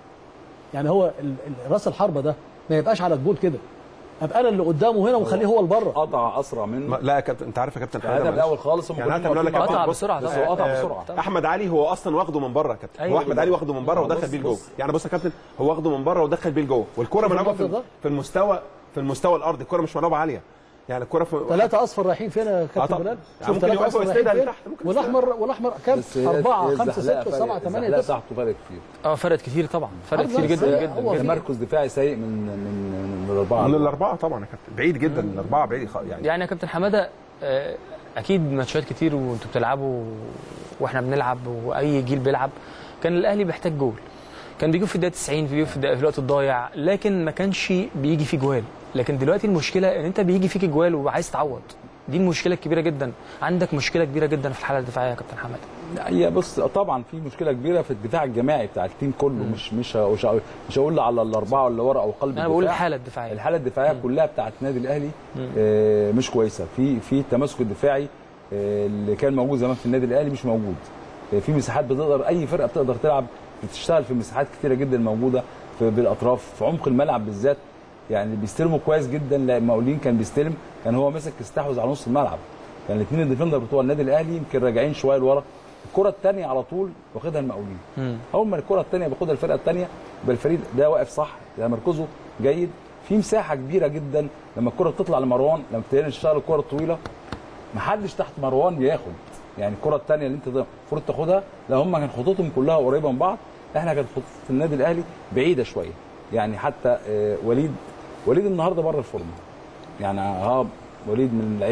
يعني هو ال- ال- راس الحربه ده ما يبقاش على الجول كده ابقى انا اللي قدامه هنا ومخليه هو لبره
قطع اسرع منه
ما- لا يا كابتن انت عارف يا كابتن
الهدف
حماده
الاول خالص هم
يعني
كلهم
حتى بنقول لك يا
واقفين
قطع
كابتن بص-
بسرعة
بص-
طبعا.
هو قطع
آه،
بسرعة.
احمد علي هو اصلا واخده من بره يا كابتن
أيوة
هو احمد علي واخده من بره
بص-
ودخل بيه الجول
بص.
يعني بص يا كابتن هو واخده من بره ودخل بيه الجول والكره
شوف
ملعوبه
المنظر
في
ده.
في المستوى في المستوى الارضي الكره مش ملعوبه عاليه يعني الكره في
ثلاثة أصفر رايحين فين يا
آه
كابتن
طبعا.
بلال؟
يعني ممكن
ثلاثة
يوقفوا
أصفر
ويستدعي
رايحين
لتحت،
فين؟
ممكن
والأحمر والأحمر كام؟
بس هي-
أربعة
هي
خمسة
الزحلقة
ستة
فرق-
سبعة ثمانية
الزحلقة
تسعة
تحته فرق كتير
اه فرق كتير طبعا فرق
عارف
كتير
بس
جدا
هو
جدا
في-
جدا
تمركز دفاعي سيء من من من الاربعه
من الاربعه طبعا يا كابتن بعيد جدا الاربعه بعيد خ- يعني
يعني يا كابتن حماده آه، اكيد ماتشات كتير وانتوا بتلعبوا واحنا بنلعب واي جيل بيلعب كان الاهلي بيحتاج جول كان بيجيب في الدقيقه 90 بيجيب في الدقيقة- في الوقت الضايع لكن ما كانش بيجي فيه جوال لكن دلوقتي المشكله ان انت بيجي فيك جوال وعايز تعوض دي المشكله الكبيره جدا عندك مشكله كبيره جدا في الحاله الدفاعيه يا كابتن حماده
هي بص طبعا في مشكله كبيره في الدفاع الجماعي بتاع التيم كله مش مش مش مش هقول على الاربعه اللي ورا او قلب
انا بقول
الدفاع.
الحاله الدفاعيه
الحاله الدفاعيه كلها بتاعت النادي الاهلي آه، مش كويسه في في التماسك الدفاعي آه، اللي كان موجود زمان في النادي الاهلي مش موجود آه، في مساحات بتقدر اي فرقه بتقدر تلعب بتشتغل في مساحات كتيره جدا موجوده في بالاطراف في عمق الملعب بالذات يعني بيستلموا كويس جدا لا المقاولين كان بيستلم كان هو ماسك استحوذ على نص الملعب كان الاثنين الديفندر بتوع النادي الاهلي يمكن راجعين شويه لورا الكره الثانيه على طول واخدها المقاولين
مم.
اول ما الكره الثانيه بياخدها الفرقه الثانيه يبقى الفريق ده واقف صح ده مركزه جيد في مساحه كبيره جدا لما الكره بتطلع لمروان لما ابتدينا نشتغل الكره الطويله محدش تحت مروان بياخد يعني الكره الثانيه اللي انت المفروض تاخدها لا هم كان خطوطهم كلها قريبه من بعض احنا كانت خطوط النادي الاهلي بعيده شويه يعني حتى آه، وليد وليد النهارده بره الفورمه يعني ها وليد من اللعيبه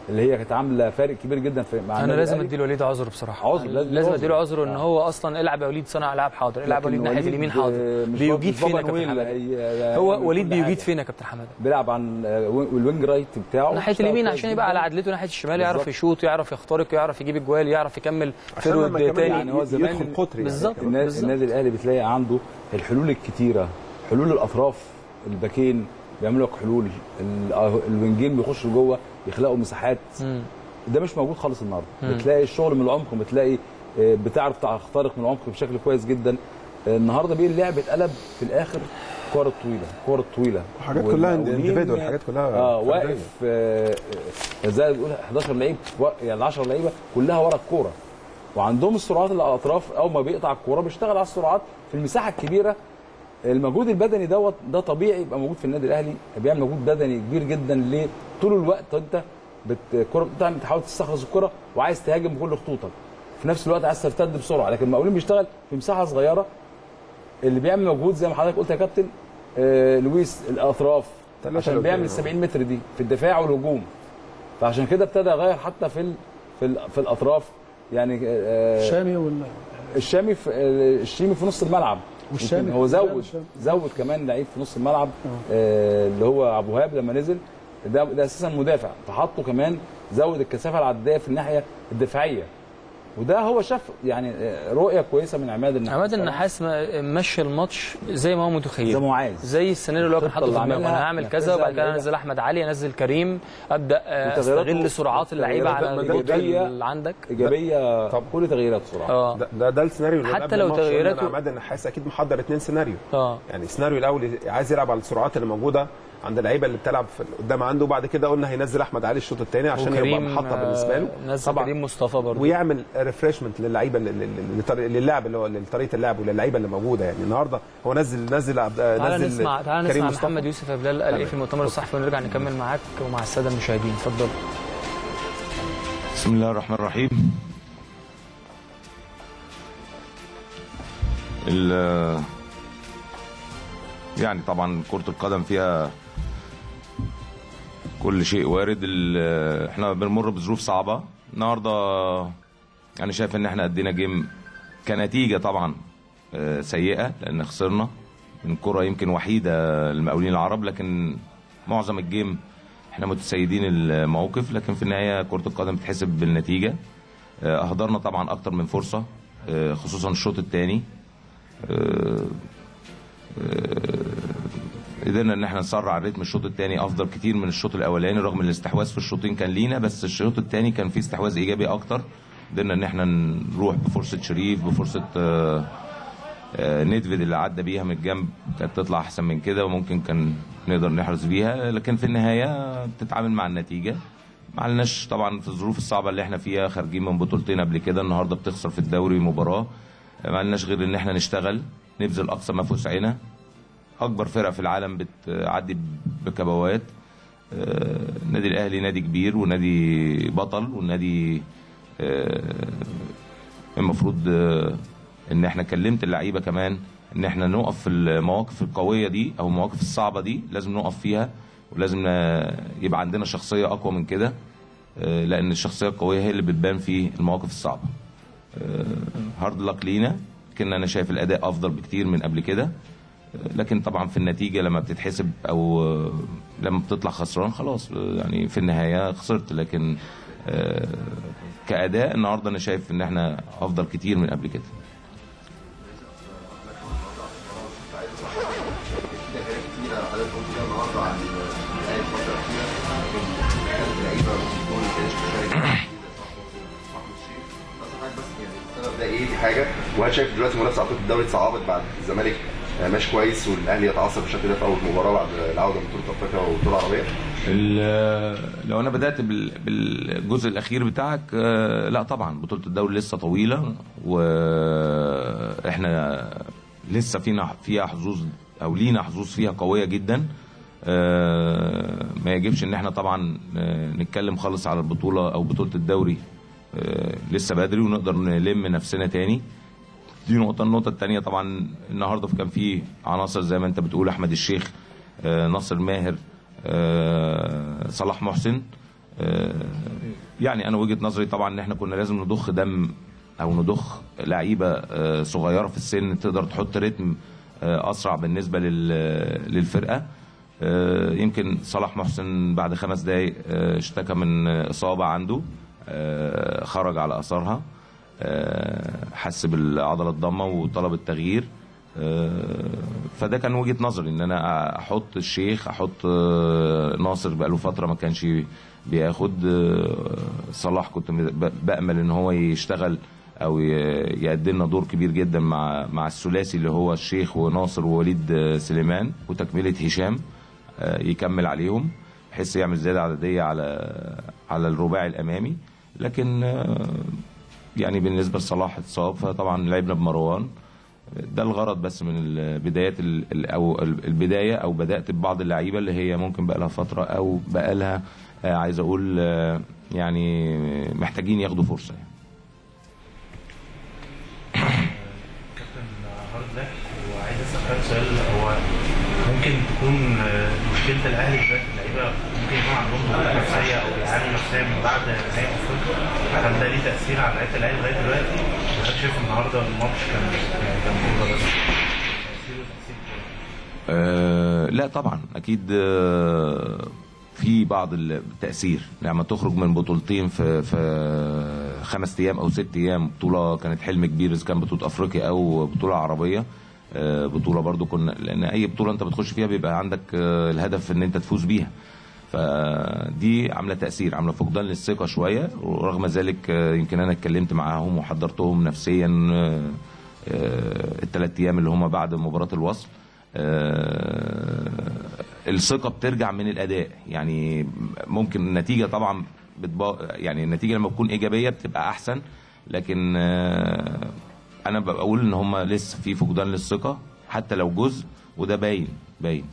اللي هي كانت عامله فارق كبير جدا في مع
انا
النادي
لازم
الأهلي.
ادي وليد عذر بصراحه
عذر،
أنا
لازم
لازم
عذر.
اديله عذر ان
آه.
هو اصلا العب يا وليد صنع العاب حاضر العب يا
لكن
وليد ناحيه اليمين
وليد،
حاضر
آه، مش
بيجيد
برضه
فين يا
بابا
كابتن
نويل
حماده
هي-
هو
هيعمل
وليد
كل
بيجيد
حاجة.
فين يا كابتن حماده
بيلعب عن آه، والوينج رايت بتاعه
ناحيه
بيشتغل
اليمين
كويس
عشان يبقى
جداً.
على عدلته ناحيه الشمال يعرف
بالظبط.
يشوط يعرف يخترق يعرف يجيب الجوال يعرف يكمل
عشان لما
فيرود
كمان
تاني
يعني هو زمان
يدخل قطر يعني.
بالظبط.
النادي,
بالظبط.
النادي الاهلي بتلاقي عنده الحلول الكتيره حلول الاطراف الباكين بيعملوا لك حلول ال- آه، الوينجين بيخشوا جوه يخلقوا مساحات
مم.
ده مش موجود خالص النهارده
مم.
بتلاقي الشغل من العمق بتلاقي آه، بتعرف تخترق من العمق بشكل كويس جدا آه، النهارده بيه اللعب اتقلب في الاخر كور الطويله كور الطويله
حاجات كلها
والمقاولين،
individual، حاجات كلها
اه
فردية.
واقف آه، آه، زي ما بيقول 11 لعيب و- يعني 10 لعيبه كلها ورا الكوره وعندهم السرعات اللي على الاطراف اول ما بيقطع الكوره بيشتغل على السرعات في المساحه الكبيره المجهود البدني دوت ده طبيعي يبقى موجود في النادي الاهلي بيعمل مجهود بدني كبير جدا ليه طول الوقت انت بت... الكره بتاعتك بتحاول تستخلص الكره وعايز تهاجم بكل خطوطك في نفس الوقت عايز ترتد بسرعه لكن المقاولين بيشتغل في مساحه صغيره اللي بيعمل مجهود زي ما حضرتك قلت يا كابتن آه لويس الاطراف
تلاتة
عشان
لو
بيعمل
كده.
ال 70 متر دي في الدفاع والهجوم فعشان كده ابتدى يغير حتى في ال... في, ال... في الاطراف يعني آه
الشامي ولا
الشامي في آه، الشيمي في نص الملعب
والشامي
يمكن هو
في
زود
الشامي.
زود كمان لعيب في نص الملعب
آه.
آه اللي هو ابو وهاب لما نزل ده ده اساسا مدافع فحطه كمان زود الكثافه العدديه في الناحيه الدفاعيه وده هو شاف يعني آه، رؤيه كويسه من عماد النحاس
عماد النحاس ما- مشى الماتش زي ما هو متخيل
زي ما هو عايز
زي السيناريو اللي هو كان
الخطة
حاطه في
اللي
دماغه
عاملها
انا هعمل كذا
نفذها
وبعد كده
اللعيبة.
انزل احمد علي انزل كريم ابدا آه،
وتغييراته-
استغل سرعات اللعيبه على
تغييرات
البطء
إيجابية.
اللي عندك
ايجابيه
طب.
كل تغييرات بسرعه
اه
ده ده, ده السيناريو اللي
حتى
قبل
لو
الماتش قلنا إن
تغييراته-
عماد النحاس اكيد محضر اثنين سيناريو
اه
يعني السيناريو الاول عايز يلعب على السرعات اللي موجوده عند اللعيبه اللي بتلعب في قدام عنده وبعد كده قلنا هينزل احمد علي الشوط الثاني عشان يبقى
وكريم
محطه بالنسبه له
آه، نزل كريم مصطفى برضه
ويعمل ريفرشمنت للعيبه اللي- اللي- اللي- لطري- للعب اللي هو لطريقه اللعب وللعيبه اللي موجوده يعني النهارده هو نزل نزل عبد-
تعالى
نزل
نسمع تعالى
كريم
نسمع
مصطفى.
محمد يوسف يا بلال قال ايه في المؤتمر الصحفي ونرجع نكمل معاك ومع الساده المشاهدين اتفضل
بسم الله الرحمن الرحيم ال- يعني طبعا كرة القدم فيها كل شيء وارد ال- احنا بنمر بظروف صعبة النهاردة انا شايف ان احنا ادينا جيم كنتيجة طبعا آه، سيئة لان خسرنا من كرة يمكن وحيدة المقاولين العرب لكن معظم الجيم احنا متسيدين الموقف لكن في النهاية كرة القدم بتحسب بالنتيجة آه، اهدرنا طبعا اكتر من فرصة آه، خصوصا الشوط الثاني قدرنا ان احنا نسرع رتم الشوط الثاني افضل كتير من الشوط الاولاني رغم ان الاستحواذ في الشوطين كان لينا بس الشوط الثاني كان فيه استحواذ ايجابي اكتر قدرنا ان احنا نروح بفرصه شريف بفرصه آه، آه، ندفد اللي عدى بيها من الجنب كانت تطلع احسن من كده وممكن كان نقدر نحرز بيها لكن في النهايه بتتعامل مع النتيجه ما علناش طبعا في الظروف الصعبه اللي احنا فيها خارجين من بطولتين قبل كده النهارده بتخسر في الدوري مباراه ما علناش غير ان احنا نشتغل نبذل اقصى ما في وسعنا اكبر فرق في العالم بتعدي بكبوات آه، النادي الاهلي نادي كبير ونادي بطل والنادي آه، المفروض آه، ان احنا كلمت اللعيبه كمان ان احنا نقف في المواقف القويه دي او المواقف الصعبه دي لازم نقف فيها ولازم آه، يبقى عندنا شخصيه اقوى من كده آه، لان الشخصيه القويه هي اللي بتبان في المواقف الصعبه هارد لك لينا لكن انا شايف الاداء افضل بكتير من قبل كده لكن طبعا في النتيجه لما بتتحسب او لما بتطلع خسران خلاص يعني في النهايه خسرت لكن آه، كاداء النهارده انا شايف ان احنا افضل كتير من قبل كده
السبب ده ايه دي حاجه وانا شايف دلوقتي المنافسه على بطوله الدوري اتصعبت بعد الزمالك آه، ماشي كويس والاهلي يتعثر بالشكل ده في اول مباراه بعد العوده من بطوله افريقيا والبطوله العربيه
ال- لو انا بدات بال- بالجزء الاخير بتاعك آه، لا طبعا بطوله الدوري لسه طويله واحنا لسه فينا فيها حظوظ او لينا حظوظ فيها قويه جدا آه، ما يجبش ان احنا طبعا آه، نتكلم خالص على البطوله او بطوله الدوري آه، لسه بدري ونقدر نلم نفسنا تاني دي نقطة النقطة التانية طبعا النهاردة كان في عناصر زي ما انت بتقول أحمد الشيخ آه، ناصر ماهر آه، صلاح محسن آه، يعني انا وجهه نظري طبعا ان احنا كنا لازم نضخ دم او نضخ لعيبه آه، صغيره في السن تقدر تحط رتم آه، اسرع بالنسبه لل- للفرقه آه، يمكن صلاح محسن بعد خمس دقايق آه، اشتكى من اصابه عنده آه، خرج على اثارها آه، حس بالعضله الضمه وطلب التغيير آه، فده كان وجهه نظري ان انا احط الشيخ احط آه، ناصر بقاله فتره ما كانش بياخد آه، صلاح كنت ب- بامل ان هو يشتغل او ي- يقدم لنا دور كبير جدا مع مع الثلاثي اللي هو الشيخ وناصر ووليد آه، سليمان وتكمله هشام آه، يكمل عليهم بحيث يعمل زياده عدديه على على الرباعي الامامي لكن آه، يعني بالنسبه لصلاح اتصاب فطبعا لعبنا بمروان ده الغرض بس من البدايات ال- ال- او ال- البدايه او بدات ببعض اللعيبه اللي هي ممكن بقى لها فتره او بقى لها آه، عايز اقول آه، يعني محتاجين ياخدوا فرصه يعني.
كابتن هارد لك وعايز اسال حضرتك سؤال هو ممكن تكون آه، مشكله الاهلي دلوقتي اللعيبه ممكن يكون عندهم ضغوط نفسيه او بيعانوا نفسيا من بعد نهائي افريقيا هل ده ليه تاثير على لعيبه الاهلي لغايه دلوقتي؟ وحضرتك شايف النهارده الماتش كان يعني كان بطوله بس تاثيره تاثير كويس.
آه، لا طبعا اكيد آه، في بعض التاثير لما تخرج من بطولتين في في خمس ايام او ست ايام بطوله كانت حلم كبير اذا كان بطوله افريقيا او بطوله عربيه آه، بطوله برضو كنا لان اي بطوله انت بتخش فيها بيبقى عندك آه، الهدف ان انت تفوز بيها فدي عامله تاثير عامله فقدان للثقه شويه ورغم ذلك آه، يمكن انا اتكلمت معاهم وحضرتهم نفسيا الثلاث ايام اللي هم بعد مباراه الوصل آه، الثقه بترجع من الاداء يعني ممكن النتيجه طبعا بتبا يعني النتيجه لما تكون ايجابيه بتبقى احسن لكن آه، انا بقول ان هم لسه في فقدان للثقه حتى لو جزء وده باين باين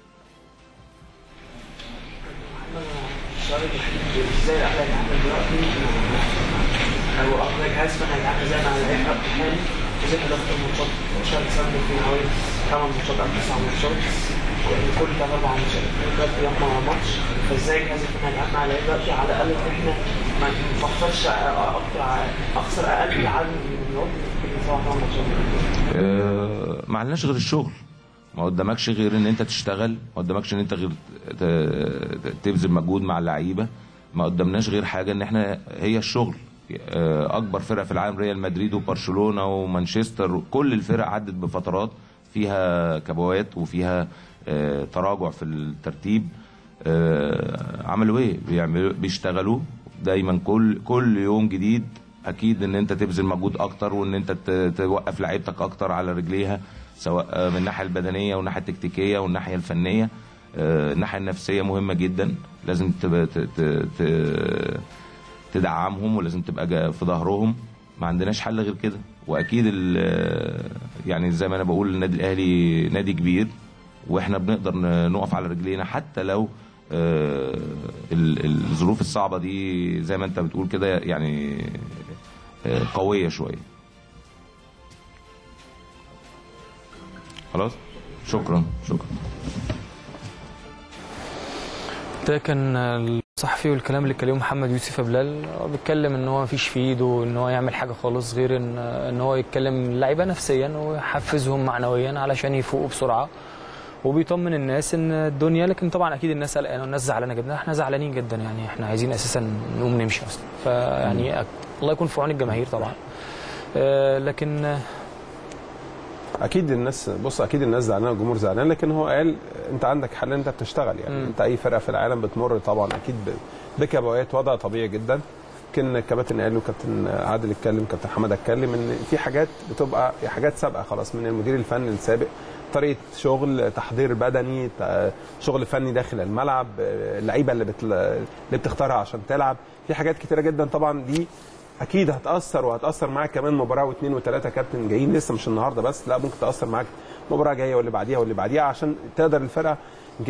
السؤال الوحيد ازاي الاهلي هيتعامل دلوقتي او افضل جهاز فانا هيتعامل ازاي مع اللعيبه في الحالي وزي ضغط الماتشات عشان تسلم في حوالي ثمان ماتشات او تسع ماتشات كل ثلاث اربع ماتشات دلوقتي يوم ماتش فازاي الجهاز الفني هيتعامل مع اللعيبه دلوقتي على الاقل ان احنا ما نخسرش اكتر اخسر اقل عدد من النقط في سبع ثمان ماتشات
آه، ما عندناش غير الشغل ما قدامكش غير ان انت تشتغل ما قدامكش ان انت غير ت- ت- تبذل مجهود مع اللعيبه ما قدامناش غير حاجه ان احنا هي الشغل آه، اكبر فرق في العالم ريال مدريد وبرشلونه ومانشستر كل الفرق عدت بفترات فيها كبوات وفيها آه، تراجع في الترتيب آه، عملوا ايه بيعملوا بيشتغلوا دايما كل كل يوم جديد اكيد ان انت تبذل مجهود اكتر وان انت ت- توقف لعيبتك اكتر على رجليها سواء آه، من الناحيه البدنيه والناحيه التكتيكيه والناحيه الفنيه آه، الناحيه النفسيه مهمه جدا لازم تبقى ت- ت- ت- تدعمهم ولازم تبقى جا- في ظهرهم ما عندناش حل غير كده واكيد ال- يعني زي ما انا بقول النادي الاهلي نادي كبير واحنا بنقدر ن- نقف على رجلينا حتى لو آه، ال- الظروف الصعبه دي زي ما انت بتقول كده يعني آه، قويه شويه خلاص شكرا شكرا
ده كان الصحفي والكلام اللي كلمه محمد يوسف بلال هو بيتكلم ان هو مفيش في ايده ان هو يعمل حاجه خالص غير ان ان هو يتكلم اللعيبه نفسيا ويحفزهم معنويا علشان يفوقوا بسرعه وبيطمن الناس ان الدنيا لكن طبعا اكيد الناس قلقانه والناس زعلانه جدا احنا زعلانين جدا يعني احنا عايزين اساسا نقوم نمشي اصلا فيعني أك- الله يكون في عون الجماهير طبعا آه، لكن آه،
اكيد الناس بص اكيد الناس زعلانه والجمهور زعلان لكن هو قال انت عندك حل انت بتشتغل يعني
مم.
انت اي فرقه في العالم بتمر طبعا اكيد ب- بكبوات وضع طبيعي جدا يمكن الكباتن قالوا كابتن عادل اتكلم كابتن حماد اتكلم ان في حاجات بتبقى حاجات سابقه خلاص من المدير الفني السابق طريقه شغل تحضير بدني ت- شغل فني داخل الملعب اللعيبه اللي بت... اللي بتختارها عشان تلعب في حاجات كتيره جدا طبعا دي اكيد هتاثر وهتاثر معاك كمان مباراه واثنين وثلاثه كابتن جايين لسه مش النهارده بس لا ممكن تاثر معاك مباراه جايه واللي بعديها واللي بعديها عشان تقدر الفرقه يمكن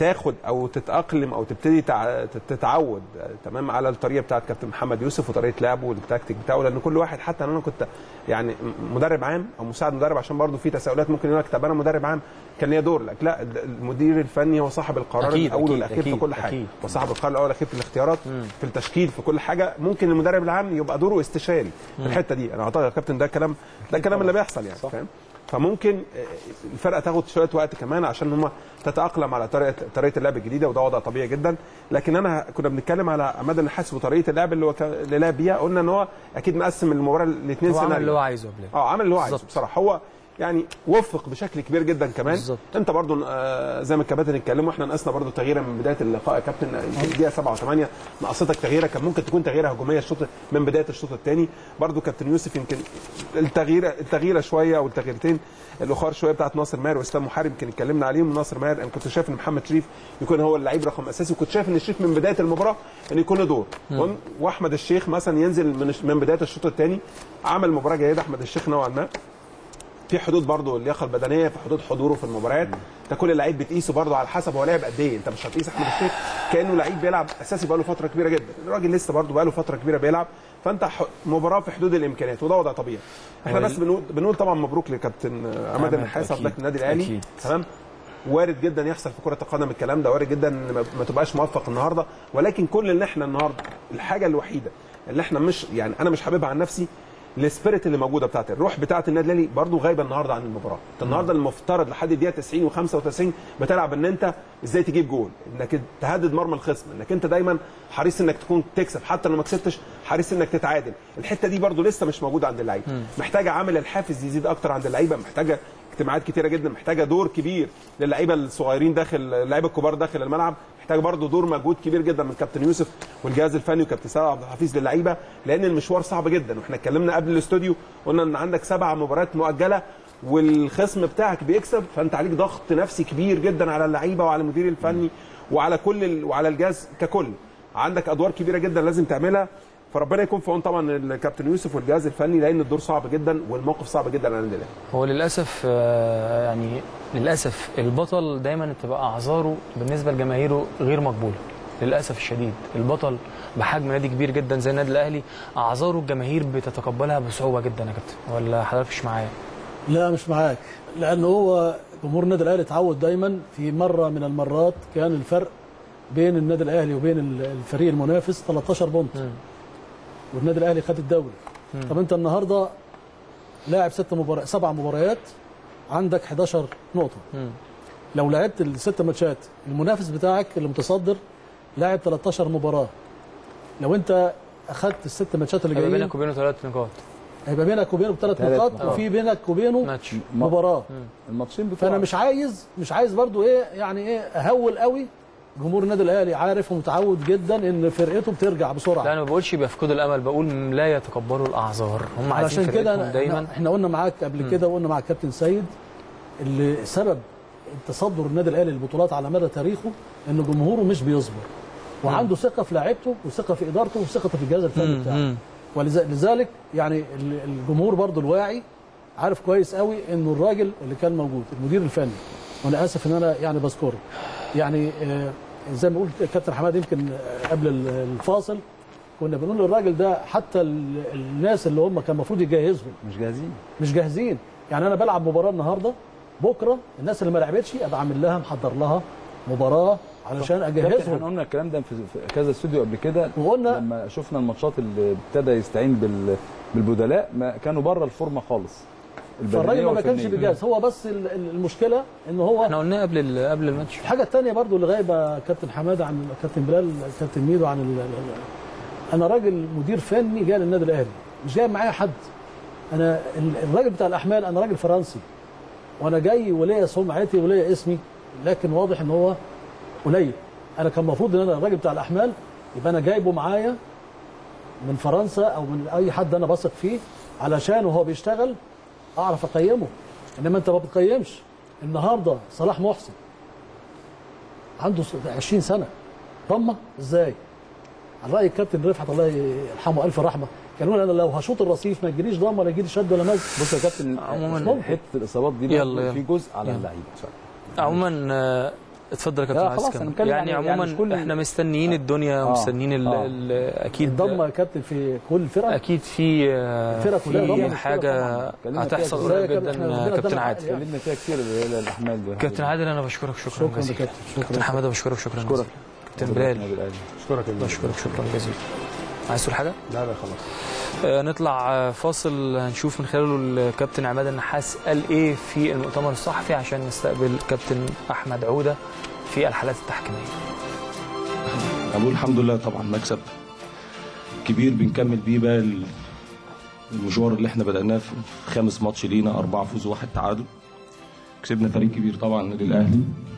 تاخد او تتاقلم او تبتدي تع- تتعود آه، تمام على الطريقه بتاعت كابتن محمد يوسف وطريقه لعبه والتكتيك بتاعه لان كل واحد حتى انا كنت يعني مدرب عام او مساعد مدرب عشان برضه في تساؤلات ممكن يقول لك طب انا مدرب عام كان ليا دور لك لا المدير الفني هو صاحب القرار
أكيد،
الاول
أكيد،
والاخير في
أكيد،
كل حاجه
أكيد.
وصاحب القرار الاول والاخير في الاختيارات في التشكيل في كل حاجه ممكن المدرب العام يبقى دوره استشاري في الحته دي انا اعتقد يا كابتن ده كلام ده الكلام اللي بيحصل يعني فاهم فممكن آه، الفرقه تاخد شويه وقت كمان عشان هم تتاقلم على طريقه طريقه اللعب الجديده وده وضع طبيعي جدا لكن انا كنا بنتكلم على عماد النحاس وطريقه اللعب اللي هو كان- اللي لعب بيها قلنا ان هو اكيد مقسم المباراه لاثنين
هو عمل
سنه
اللي هو عايزه يا بلال
اه عمل اللي هو عايزه
بالظبط.
بصراحه هو يعني وفق بشكل كبير جدا كمان
بالظبط.
انت برضو آه، زي ما الكباتن اتكلموا احنا نقصنا برضو تغييره من بدايه اللقاء يا كابتن يمكن الدقيقه 7 و8 نقصتك تغييره كان ممكن تكون تغييره هجوميه الشوط من بدايه الشوط الثاني برضو كابتن يوسف يمكن التغييره التغييره شويه او التغييرتين الاخر شويه بتاعت ناصر ماهر واسلام محارب يمكن اتكلمنا عليهم ناصر ماهر انا كنت شايف ان محمد شريف يكون هو اللعيب رقم اساسي وكنت شايف ان شريف من بدايه المباراه ان يكون له دور وأن- واحمد الشيخ مثلا ينزل من من بدايه الشوط الثاني عمل مباراه جيده احمد الشيخ نوعا ما في حدود برضه اللياقه البدنيه في حدود حضوره في المباريات انت كل لعيب بتقيسه برضه على حسب هو لعب قد ايه انت مش هتقيس احمد الشيخ كانه لعيب بيلعب اساسي بقاله فتره كبيره جدا الراجل لسه برضه بقاله فتره كبيره بيلعب فانت ح- مباراه في حدود الامكانيات وده وضع طبيعي احنا
هو
بس بنقول بنقول طبعا مبروك لكابتن عماد النحاس
أكيد،
عبد النادي الاهلي
أكيد.
تمام وارد جدا يحصل في كره القدم الكلام ده وارد جدا ان ما- ما تبقاش موفق النهارده ولكن كل اللي احنا النهارده الحاجه الوحيده اللي احنا مش يعني انا مش حاببها عن نفسي السبيريت اللي موجوده بتاعت الروح بتاعت النادي الاهلي برضه غايبه النهارده عن المباراه انت النهارده المفترض لحد الدقيقه 90 و95 بتلعب ان انت ازاي تجيب جول انك تهدد مرمى الخصم انك انت دايما حريص انك تكون تكسب حتى لو ما كسبتش حريص انك تتعادل الحته دي برضه لسه مش موجوده عند اللعيبه محتاجه عامل الحافز يزيد اكتر عند اللعيبه محتاجه اجتماعات كتيره جدا محتاجه دور كبير للعيبه الصغيرين داخل اللعيبه الكبار داخل الملعب محتاج برضه دور مجهود كبير جدا من كابتن يوسف والجهاز الفني وكابتن سيد عبد الحفيظ للعيبه لان المشوار صعب جدا واحنا اتكلمنا قبل الاستوديو قلنا ان عندك سبع مباريات مؤجله والخصم بتاعك بيكسب فانت عليك ضغط نفسي كبير جدا على اللعيبه وعلى المدير الفني وعلى كل ال... وعلى الجهاز ككل عندك ادوار كبيره جدا لازم تعملها فربنا يكون في عون طبعا الكابتن يوسف والجهاز الفني لان الدور صعب جدا والموقف صعب جدا على النادي الاهلي
هو للاسف آه، يعني للاسف البطل دايما بتبقى اعذاره بالنسبه لجماهيره غير مقبوله للاسف الشديد البطل بحجم نادي كبير جدا زي النادي الاهلي اعذاره الجماهير بتتقبلها بصعوبه جدا يا كابتن ولا حضرتك مش معايا
لا مش معاك لان هو جمهور النادي الاهلي اتعود دايما في مره من المرات كان الفرق بين النادي الاهلي وبين ال- الفريق المنافس 13 بونت والنادي الاهلي خد الدوري طب انت النهارده لاعب ست مباريات سبع مباريات عندك 11 نقطه لو لعبت الست ماتشات المنافس بتاعك اللي متصدر لاعب 13 مباراه لو انت اخذت الست ماتشات اللي
هيبقى
جايين
بينك وبينه ثلاث نقاط
هيبقى بينك وبينه ثلاث
ثلاث
نقاط
نقاط.
وفي بينك وبينه
ماتش
مباراه
الماتشين بتوع
فانا مش عايز مش عايز برضو ايه يعني ايه اهول قوي جمهور النادي الاهلي عارف ومتعود جدا ان فرقته بترجع بسرعه
لا انا ما بقولش بيفقدوا الامل بقول لا يتقبلوا الاعذار هم عايزين
علشان كده
فرقتهم
أنا-
دايما
احنا قلنا معاك قبل كده وقلنا مع الكابتن سيد اللي سبب تصدر النادي الاهلي للبطولات على مدى تاريخه ان جمهوره مش بيصبر وعنده ثقه في لاعيبته وثقه في ادارته وثقه في الجهاز الفني بتاعه ولذلك يعني ال- الجمهور برضو الواعي عارف كويس قوي انه الراجل اللي كان موجود المدير الفني وانا اسف ان انا يعني بذكره يعني آه، زي ما قلت كابتن حماد يمكن آه، قبل ال- الفاصل كنا بنقول للراجل ده حتى ال- الناس اللي هم كان المفروض يجهزهم
مش جاهزين
مش جاهزين يعني انا بلعب مباراه النهارده بكره الناس اللي ما لعبتش ابقى عامل لها محضر لها مباراه علشان
كابتن احنا
اجهزهم
قلنا الكلام ده في في كذا استوديو قبل كده
وقلنا
لما شفنا الماتشات اللي ابتدى يستعين بال بالبدلاء ما كانوا بره الفورمه خالص البدنية
فالراجل ما كانش
والفنية.
بيجهز هو بس ال- ال- المشكله ان هو
احنا قلناه قبل ال- قبل الماتش
الحاجه الثانيه برضو اللي غايبه كابتن حماده عن كابتن بلال كابتن ميدو عن ال... ال- انا راجل مدير فني جاي للنادي الاهلي مش جايب معايا حد انا ال- الراجل بتاع الاحمال انا راجل فرنسي وانا جاي وليا سمعتي وليا اسمي لكن واضح ان هو قليل انا كان المفروض ان انا الراجل بتاع الاحمال يبقى انا جايبه معايا من فرنسا او من اي حد انا بثق فيه علشان وهو بيشتغل اعرف اقيمه انما انت ما بتقيمش النهارده صلاح محسن عنده 20 سنه ضمه ازاي؟ على راي الكابتن رفعت الله يرحمه الف رحمه كان يقول انا لو هشوط الرصيف ما يجيليش ضمه ولا يجيلي شد ولا مزق
بص يا كابتن
عموماً
عموما حته الاصابات دي
يلا،
برضه
يلا.
في جزء على
يلا.
اللعيبه
عموما آه، اتفضل يا كابتن
لا،
عايز
خلاص،
تكمل.
أنا بتكلم
يعني
يعني-
عموما
يعني مش كل-
احنا مستنيين الدنيا
آه.
ومستنيين ال
آه.
ال اكيد
الضمه يا كابتن في كل الفرق
اكيد في آه،
الفرق كلها ضمن
في
الفرق
حاجه
طبعاً. اتكلمنا
هتحصل
فيها
إزاي
قريب
يا كابتن؟
جدا
إحنا
آه،
عندنا
كابتن
دم
عادل
عالي يعني.
اتكلمنا فيها كتير اللي هي الاحمال دي
كابتن عادل انا بشكرك شكرا
شكرا يا
جزيلا
كابتن شكرا
كابتن حماده بشكرك شكرا
اشكرك
جزيلا كابتن بلال
النادي الأهلي.
اشكرك يا
بشكرك شكرا جزيلا عايز تقول حاجه؟
لا لا خلاص
آه، نطلع آه، فاصل هنشوف من خلاله الكابتن عماد النحاس قال ايه في المؤتمر الصحفي عشان نستقبل كابتن احمد عوده في الحالات التحكيميه
أقول الحمد لله طبعا مكسب كبير بنكمل بيه بقى ال- المشوار اللي احنا بدأناه في خامس ماتش لينا أربعة فوز واحد تعادل كسبنا فريق كبير طبعا النادي الأهلي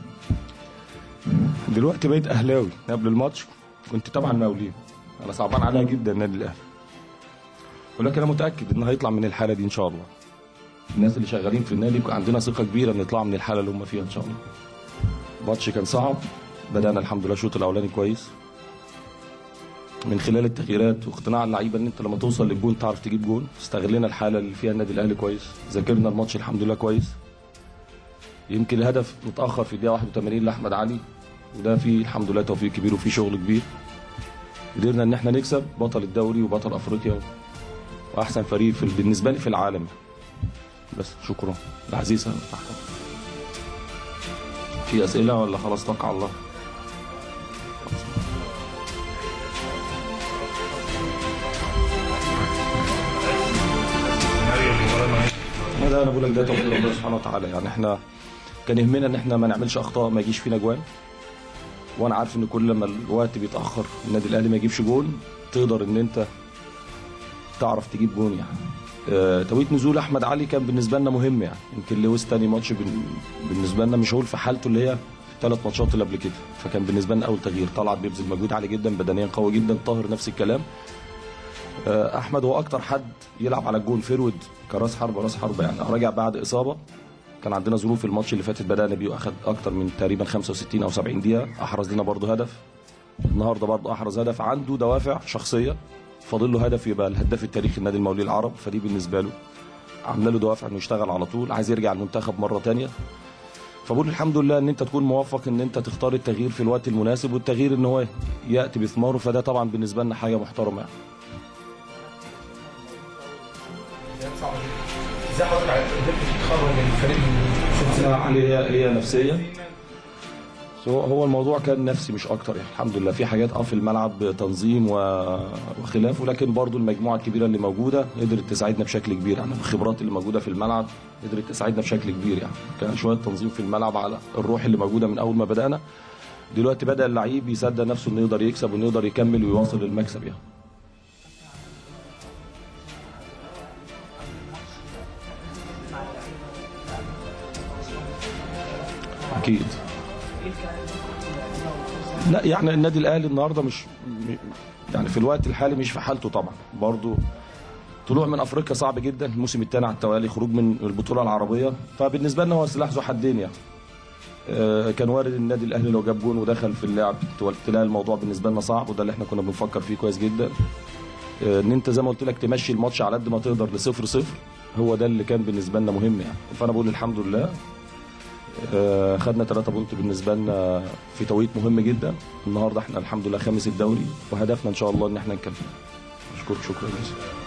دلوقتي بقيت أهلاوي قبل الماتش كنت طبعا مقاولين أنا صعبان عليا جدا النادي الأهلي ولكن أنا متأكد إن هيطلع من الحالة دي إن شاء الله الناس اللي شغالين في النادي عندنا ثقة كبيرة إن نطلع من الحالة اللي هم فيها إن شاء الله الماتش كان صعب بدأنا الحمد لله الشوط الأولاني كويس من خلال التغييرات واقتناع اللعيبه ان انت لما توصل للجون تعرف تجيب جون استغلنا الحاله اللي فيها النادي الاهلي كويس ذاكرنا الماتش الحمد لله كويس يمكن الهدف متاخر في الدقيقه 81 لاحمد علي وده فيه الحمد لله توفيق كبير وفيه شغل كبير قدرنا ان احنا نكسب بطل الدوري وبطل افريقيا واحسن فريق في بالنسبه لي في العالم بس شكرا العزيز تحت في اسئله ولا خلاص توكل على الله
سيناريو المباراه النهائيه
ما ده انا بقول لك ده توفيق ربنا سبحانه وتعالى يعني احنا كان يهمنا ان احنا ما نعملش اخطاء ما يجيش فينا جوان وانا عارف ان كل ما الوقت بيتاخر النادي الاهلي ما يجيبش جون تقدر ان انت تعرف تجيب جون يعني آه، توقيت نزول احمد علي كان بالنسبه لنا مهم يعني يمكن لويس تاني ماتش بن- بالنسبه لنا مش هقول في حالته اللي هي الثلاث ماتشات اللي قبل كده فكان بالنسبه لنا اول تغيير طلعت بيبذل مجهود عالي جدا بدنيا قوي جدا طاهر نفس الكلام آه، احمد هو اكتر حد يلعب على الجون فيرود كراس حربه راس حربه يعني راجع بعد اصابه كان عندنا ظروف الماتش اللي فاتت بدانا بيه واخد اكتر من تقريبا 65 او 70 دقيقه احرز لنا برضه هدف النهارده برضه احرز هدف عنده دوافع شخصيه فاضل له هدف يبقى الهداف التاريخي النادي المولي العرب فدي بالنسبه له عامله له دوافع انه يشتغل على طول عايز يرجع المنتخب مره تانية فبقول الحمد لله ان انت تكون موفق ان انت تختار التغيير في الوقت المناسب والتغيير ان هو ياتي بثماره فده طبعا بالنسبه لنا حاجه محترمه يعني.
ازاي حضرتك قدرت تتخرج من الفريق من
لا علي هي هي نفسيه هو هو الموضوع كان نفسي مش اكتر يعني الحمد لله في حاجات اه في الملعب تنظيم و- وخلافه لكن برضو المجموعه الكبيره اللي موجوده قدرت تساعدنا بشكل كبير يعني الخبرات اللي موجوده في الملعب قدرت تساعدنا بشكل كبير يعني كان شويه تنظيم في الملعب على الروح اللي موجوده من اول ما بدانا دلوقتي بدا اللعيب يصدق نفسه انه يقدر يكسب وانه يقدر يكمل ويواصل المكسب يعني اكيد لا يعني النادي الاهلي النهارده مش م- يعني في الوقت الحالي مش في حالته طبعا برضو طلوع من افريقيا صعب جدا الموسم الثاني على التوالي خروج من البطوله العربيه فبالنسبه لنا هو سلاح ذو حدين يعني آه، كان وارد النادي الاهلي لو جاب جون ودخل في اللعب تلاقي الموضوع بالنسبه لنا صعب وده اللي احنا كنا بنفكر فيه كويس جدا آه، ان انت زي ما قلت لك تمشي الماتش على قد ما تقدر لصفر صفر هو ده اللي كان بالنسبه لنا مهم يعني فانا بقول الحمد لله آه، خدنا 3 بونت بالنسبه لنا في توقيت مهم جدا النهارده احنا الحمد لله خامس الدوري وهدفنا ان شاء الله ان احنا نكمل اشكرك شكرا جزيلا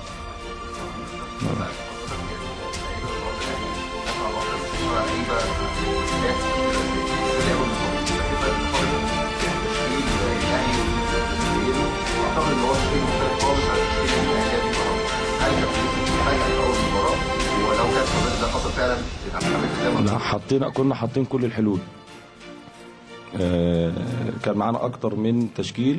اعتقد ان هو تشكيل مختلف خالص عن التشكيل اللي الاهلي النهارده هل كان في حاجه في اول المباراه ولو كان حضرتك ده حصل فعلا اتعملت ازاي ما
لا حطينا كنا حاطين كل الحلول آه، كان معانا اكتر من تشكيل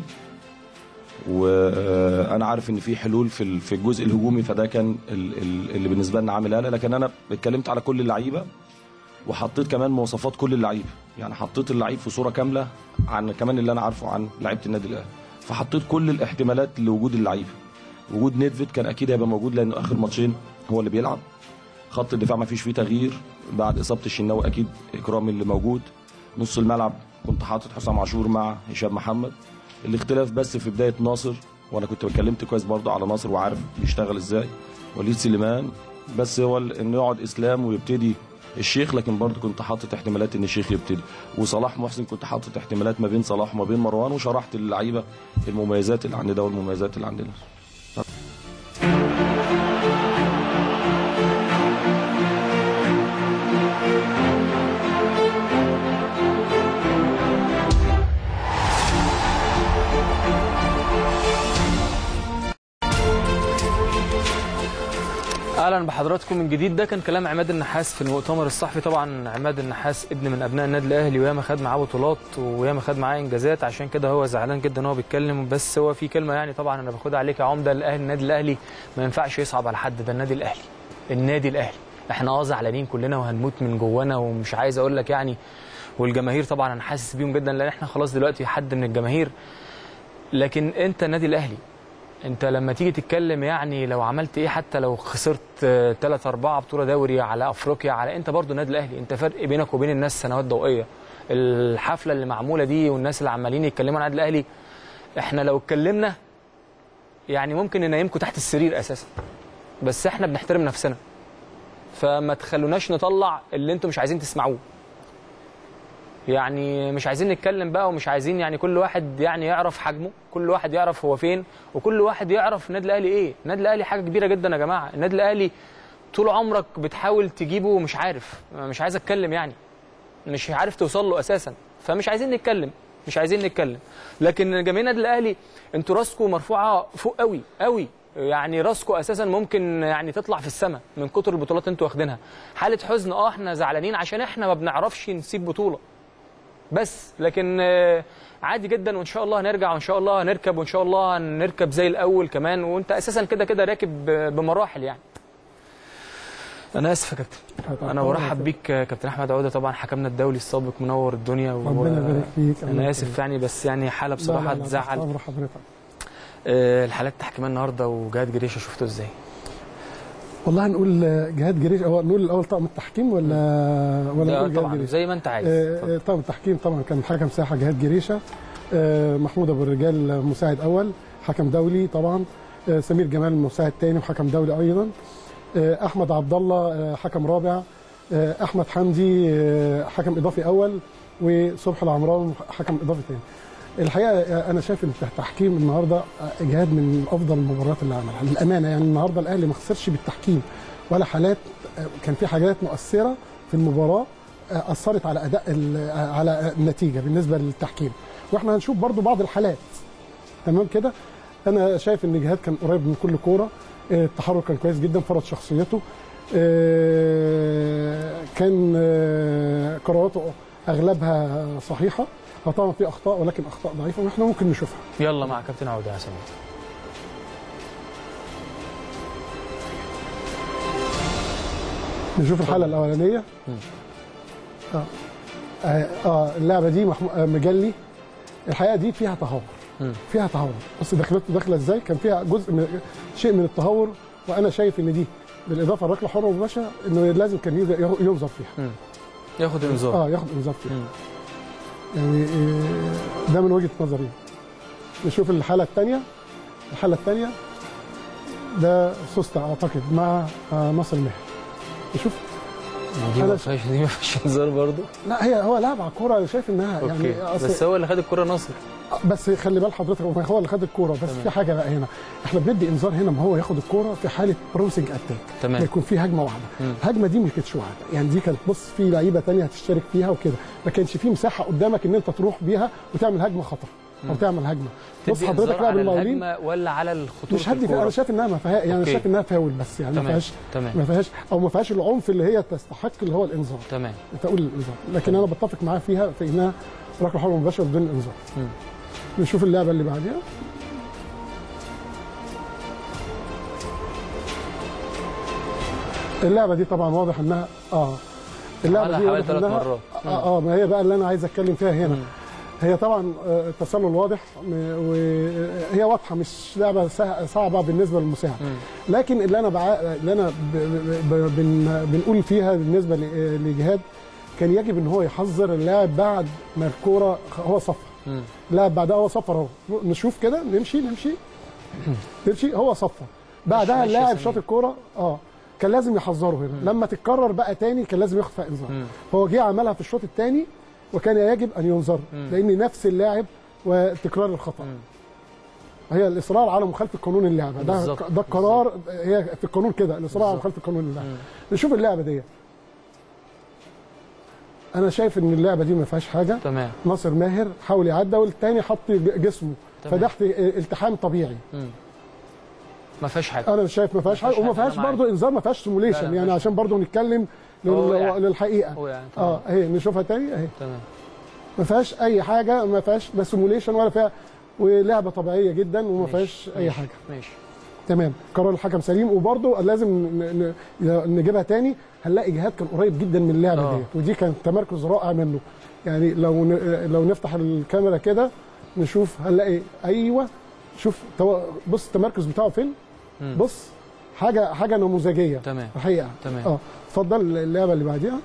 وانا عارف ان في حلول في ال- في الجزء الهجومي فده كان ال- ال- اللي بالنسبه لنا عامل قلق لكن انا اتكلمت على كل اللعيبه وحطيت كمان مواصفات كل اللعيبه يعني حطيت اللعيب في صوره كامله عن كمان اللي انا عارفه عن لعيبه النادي الاهلي فحطيت كل الاحتمالات لوجود اللعيبه وجود نيدفيد كان اكيد هيبقى موجود لانه اخر ماتشين هو اللي بيلعب خط الدفاع ما فيش فيه تغيير بعد اصابه الشناوي اكيد اكرامي اللي موجود نص الملعب كنت حاطط حسام عاشور مع هشام محمد الاختلاف بس في بدايه ناصر وانا كنت اتكلمت كويس برضه على ناصر وعارف بيشتغل ازاي وليد سليمان بس هو ال- انه يقعد اسلام ويبتدي الشيخ لكن برضه كنت حاطط احتمالات ان الشيخ يبتدي وصلاح محسن كنت حاطط احتمالات ما بين صلاح وما بين مروان وشرحت للعيبه المميزات اللي عند ده والمميزات اللي عندنا
اهلا بحضراتكم من جديد ده كان كلام عماد النحاس في المؤتمر الصحفي طبعا عماد النحاس ابن من ابناء النادي الاهلي وياما خد معاه بطولات وياما خد معاه انجازات عشان كده هو زعلان جدا ان هو بيتكلم بس هو في كلمه يعني طبعا انا باخدها عليك يا عمده الاهلي النادي الاهلي ما ينفعش يصعب على حد ده النادي الاهلي النادي الاهلي احنا اه زعلانين كلنا وهنموت من جوانا ومش عايز اقول لك يعني والجماهير طبعا انا حاسس بيهم جدا لان احنا خلاص دلوقتي حد من الجماهير لكن انت النادي الاهلي انت لما تيجي تتكلم يعني لو عملت ايه حتى لو خسرت ثلاثة أربعة بطولة دوري على أفريقيا على أنت برضو النادي الأهلي أنت فرق بينك وبين الناس سنوات ضوئية الحفلة اللي معمولة دي والناس اللي عمالين يتكلموا عن النادي الأهلي احنا لو اتكلمنا يعني ممكن ننيمكم تحت السرير أساسا بس احنا بنحترم نفسنا فما تخلوناش نطلع اللي انتم مش عايزين تسمعوه يعني مش عايزين نتكلم بقى ومش عايزين يعني كل واحد يعني يعرف حجمه كل واحد يعرف هو فين وكل واحد يعرف النادي الاهلي ايه النادي الاهلي حاجه كبيره جدا يا جماعه النادي الاهلي طول عمرك بتحاول تجيبه ومش عارف مش عايز اتكلم يعني مش عارف توصل له اساسا فمش عايزين نتكلم مش عايزين نتكلم لكن جماهير النادي الاهلي انتوا راسكم مرفوعه فوق قوي قوي يعني راسكم اساسا ممكن يعني تطلع في السماء من كتر البطولات انتوا واخدينها حاله حزن اه احنا زعلانين عشان احنا ما بنعرفش نسيب بطوله بس لكن آه، عادي جدا وان شاء الله هنرجع وان شاء الله هنركب وان شاء الله هنركب زي الاول كمان وانت اساسا كده كده راكب ب- بمراحل يعني انا اسف يا كابتن انا برحب بيك آه، كابتن احمد عوده طبعا حكمنا الدولي السابق منور الدنيا و...
ربنا يبارك فيك
انا اسف يعني بس يعني حاله بصراحه
لا لا لا تحت
تزعل
امر حضرتك
آه، الحالات التحكيميه النهارده وجهاد جريشه شفته ازاي؟
والله هنقول جهاد جريش هو نقول الاول طاقم التحكيم ولا ولا
لا
نقول جهاد
طبعا
جريش
زي ما انت عايز
آه،
اتفضل.
آه، طاقم التحكيم طبعا كان حكم ساحه جهاد جريشه آه، محمود ابو الرجال مساعد اول حكم دولي طبعا آه، سمير جمال مساعد ثاني وحكم دولي ايضا آه، احمد عبد الله آه، حكم رابع آه، احمد حمدي آه، حكم اضافي اول وصبحي العمران حكم اضافي ثاني الحقيقه آه، انا شايف ان التحكيم النهارده آه، جهاد من افضل المباريات اللي عملها للامانه يعني النهارده الاهلي ما خسرش بالتحكيم ولا حالات آه، كان في حاجات مؤثره في المباراه آه، اثرت على اداء ال- آه، على النتيجه بالنسبه للتحكيم واحنا هنشوف برضو بعض الحالات تمام كده انا شايف ان جهاد كان قريب من كل كوره آه، التحرك كان كويس جدا فرض شخصيته آه، كان آه، قراراته اغلبها صحيحه هو طبعا في اخطاء ولكن اخطاء ضعيفه واحنا ممكن نشوفها
يلا مع كابتن عوده يا سمير
نشوف الحاله الاولانيه اه اه آه، اللعبه دي محمو... آه مجلي الحقيقه دي فيها تهور
مم.
فيها تهور بص دخلته داخله ازاي كان فيها جزء من شيء من التهور وانا شايف ان دي بالاضافه لركله حره مباشره انه لازم كان يج- ينظر فيها
ياخد انذار
اه ياخد انذار فيها
مم.
يعني آه، ده من وجهه نظري نشوف الحاله الثانيه الحاله الثانيه ده سوسته اعتقد مع آه، ناصر ماهر نشوف
دي
أنا-
ما فيهاش دي ما فيهاش انذار برضه
لا هي هو لعب على الكوره انا شايف انها
اوكي
يعني أصل
بس هو اللي خد الكره ناصر
بس خلي بال حضرتك هو هو اللي خد الكوره بس
تمام.
في حاجه بقى هنا احنا بندي انذار هنا ما هو ياخد الكوره في حاله بروسنج اتاك
تمام.
ما يكون في هجمه واحده
مم.
الهجمه دي ما كانتش واحده يعني دي كانت بص في لعيبه تانية هتشترك فيها وكده ما كانش في مساحه قدامك ان انت تروح بيها وتعمل هجمه خطر او تعمل هجمه بص
تدي
حضرتك
انذار
لاعب
على
المقاولين
الهجمه ولا على الخطوط
مش هدي انا شايف انها ما فيها يعني
أوكي.
شايف انها فاول بس يعني ما
تمام.
فيهاش
تمام.
ما فيهاش او ما فيهاش العنف اللي هي تستحق اللي هو الانذار
تمام
تقول الانذار لكن انا بتفق معاه فيها في انها ركله حره مباشره بدون انذار
مم.
نشوف اللعبه اللي بعديها اللعبه دي طبعا واضح انها اه اللعبه
عملها
دي
حوالي
واضح
ثلاث
انها
مرات.
اه, آه ما هي بقى اللي انا عايز اتكلم فيها هنا
مم.
هي طبعا آه، التسلل واضح م- وهي واضحه مش لعبه سه- صعبه بالنسبه للمساعد
مم.
لكن اللي انا بع... اللي انا ب... ب... ب... بن... بنقول فيها بالنسبه ل- لجهاد كان يجب ان هو يحذر اللاعب بعد ما الكوره هو صفر
مم.
لاعب بعدها هو صفر اهو نشوف كده نمشي نمشي نمشي هو صفر بعدها
ماشي يا
اللاعب
سمير.
شاط الكوره اه كان لازم يحذره هنا لما تتكرر بقى تاني كان لازم ياخد فيها انذار
مم.
هو جه عملها في الشوط الثاني وكان يجب ان ينذر
مم.
لان نفس اللاعب وتكرار الخطا هي الاصرار على مخالفه قانون اللعبه ده
بالظبط.
ده قرار هي في القانون كده الاصرار على
بالظبط.
مخالفه قانون اللعبه
مم.
نشوف اللعبه دي انا شايف ان اللعبه دي ما فيهاش حاجه
تمام
ناصر ماهر حاول يعدى والتاني حط ج- جسمه
تمام.
فده احت- التحام طبيعي
مم. ما فيهاش حاجه
انا مش شايف ما فيهاش
ما
حاجه
فيهاش
وما
حاجة،
فيهاش
أنا
برضه انذار ما فيهاش
لا،
سيموليشن
لا،
يعني
مفيش.
عشان برضه نتكلم
هو
لل...
يعني.
للحقيقه
هو يعني
اه
تمام
اهي نشوفها تاني اهي
تمام
ما فيهاش اي حاجه ما فيهاش لا سيموليشن ولا فيها ولعبه طبيعيه جدا وما
ماشي،
فيهاش اي
ماشي،
حاجه
ماشي
تمام قرار الحكم سليم وبرضه لازم ن- ن- نجيبها تاني هنلاقي جهاد كان قريب جدا من اللعبه
آه.
ديت ودي كان تمركز رائع منه يعني لو ن- لو نفتح الكاميرا كده نشوف هنلاقي ايوه شوف تو- بص التمركز بتاعه فين
مم.
بص حاجه حاجه نموذجيه
تمام
الحقيقه
تمام.
اه اتفضل اللعبه اللي بعديها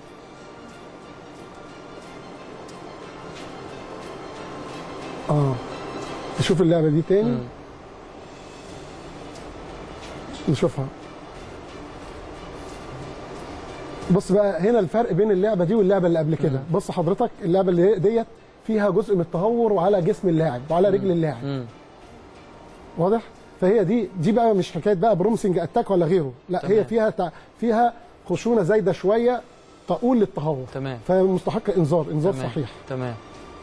اه نشوف اللعبه دي تاني
مم.
نشوفها بص بقى هنا الفرق بين اللعبه دي واللعبه اللي قبل كده بص حضرتك اللعبه اللي هي ديت فيها جزء من التهور وعلى جسم اللاعب وعلى رجل اللاعب
مم.
واضح فهي دي دي بقى مش حكايه بقى برومسنج اتاك ولا غيره لا
تمام.
هي فيها تع... فيها خشونه زايده شويه تقول للتهور
تمام
فمستحق انذار انذار
تمام.
صحيح
تمام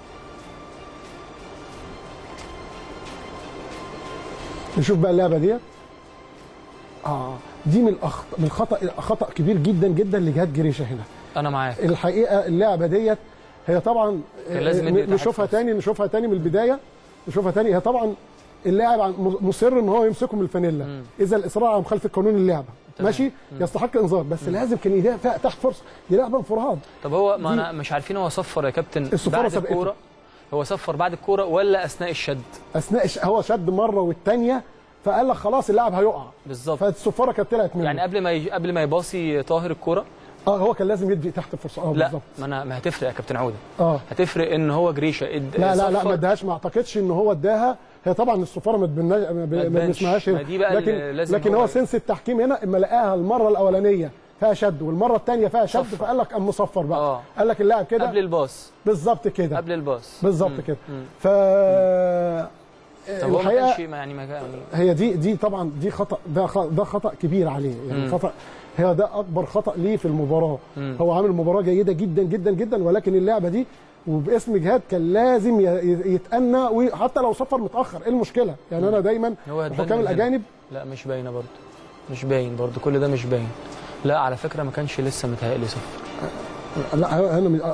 نشوف بقى اللعبه ديت اه دي من الأخط... من الخطا خطا كبير جدا جدا لجهاد جريشه هنا
انا معاك
الحقيقه اللعبه ديت هي طبعا
كان لازم
آه،
يدي تحت
نشوفها
فرصة.
تاني نشوفها تاني من البدايه نشوفها تاني هي طبعا اللاعب عن- مصر ان هو يمسكه من الفانيلا
مم.
اذا الاصرار على مخالفه قانون اللعبه
تمام.
ماشي
مم.
يستحق انذار بس لازم كان يديها فيها تحت فرصه دي لعبه انفراد
طب هو ما
دي-
انا مش عارفين هو صفر يا كابتن
الصفارة
بعد
سبقته.
الكوره هو صفر بعد الكوره ولا اثناء الشد
اثناء الش- هو شد مره والثانيه فقال لك خلاص اللاعب هيقع
بالظبط
فالصفاره كانت طلعت منه
يعني قبل ما يج... قبل ما يباصي طاهر الكوره
اه هو كان لازم يدي تحت فرصه اه
لا
بالظبط
ما انا ما هتفرق يا كابتن عوده
اه
هتفرق ان هو جريشه اد...
لا لا لا
صفر.
ما اداهاش ما اعتقدش ان هو اداها هي طبعا الصفاره ما تبناش ما ب- ما
تبانش.
بنسمعهاش
ما
هنا
دي بقى
لكن
اللي لازم
لكن
هو
هو سنس التحكيم هنا اما لقاها المره الاولانيه فيها شد والمره الثانيه فيها شد
صفر.
فقال لك ام مصفر بقى
آه.
قال لك اللاعب كده
قبل الباص
بالظبط كده
قبل الباص
بالظبط
مم.
كده
مم.
ف
طب هو ما
الحقيقه
كانش يعني ما كان
هي دي دي طبعا دي خطا ده خ- ده خطا كبير عليه يعني
مم.
خطا هي ده اكبر خطا ليه في المباراه
مم.
هو عامل مباراه جيده جدا جدا جدا ولكن اللعبه دي وباسم جهاد كان لازم ي- ي- يتأنى وحتى لو صفر متاخر ايه المشكله يعني انا دايما
هو هتبان
الحكام
من هنا.
الاجانب
لا مش باينه برضه مش باين برضه كل ده مش باين لا على فكره ما كانش لسه متهيألي صفر
لا انا من-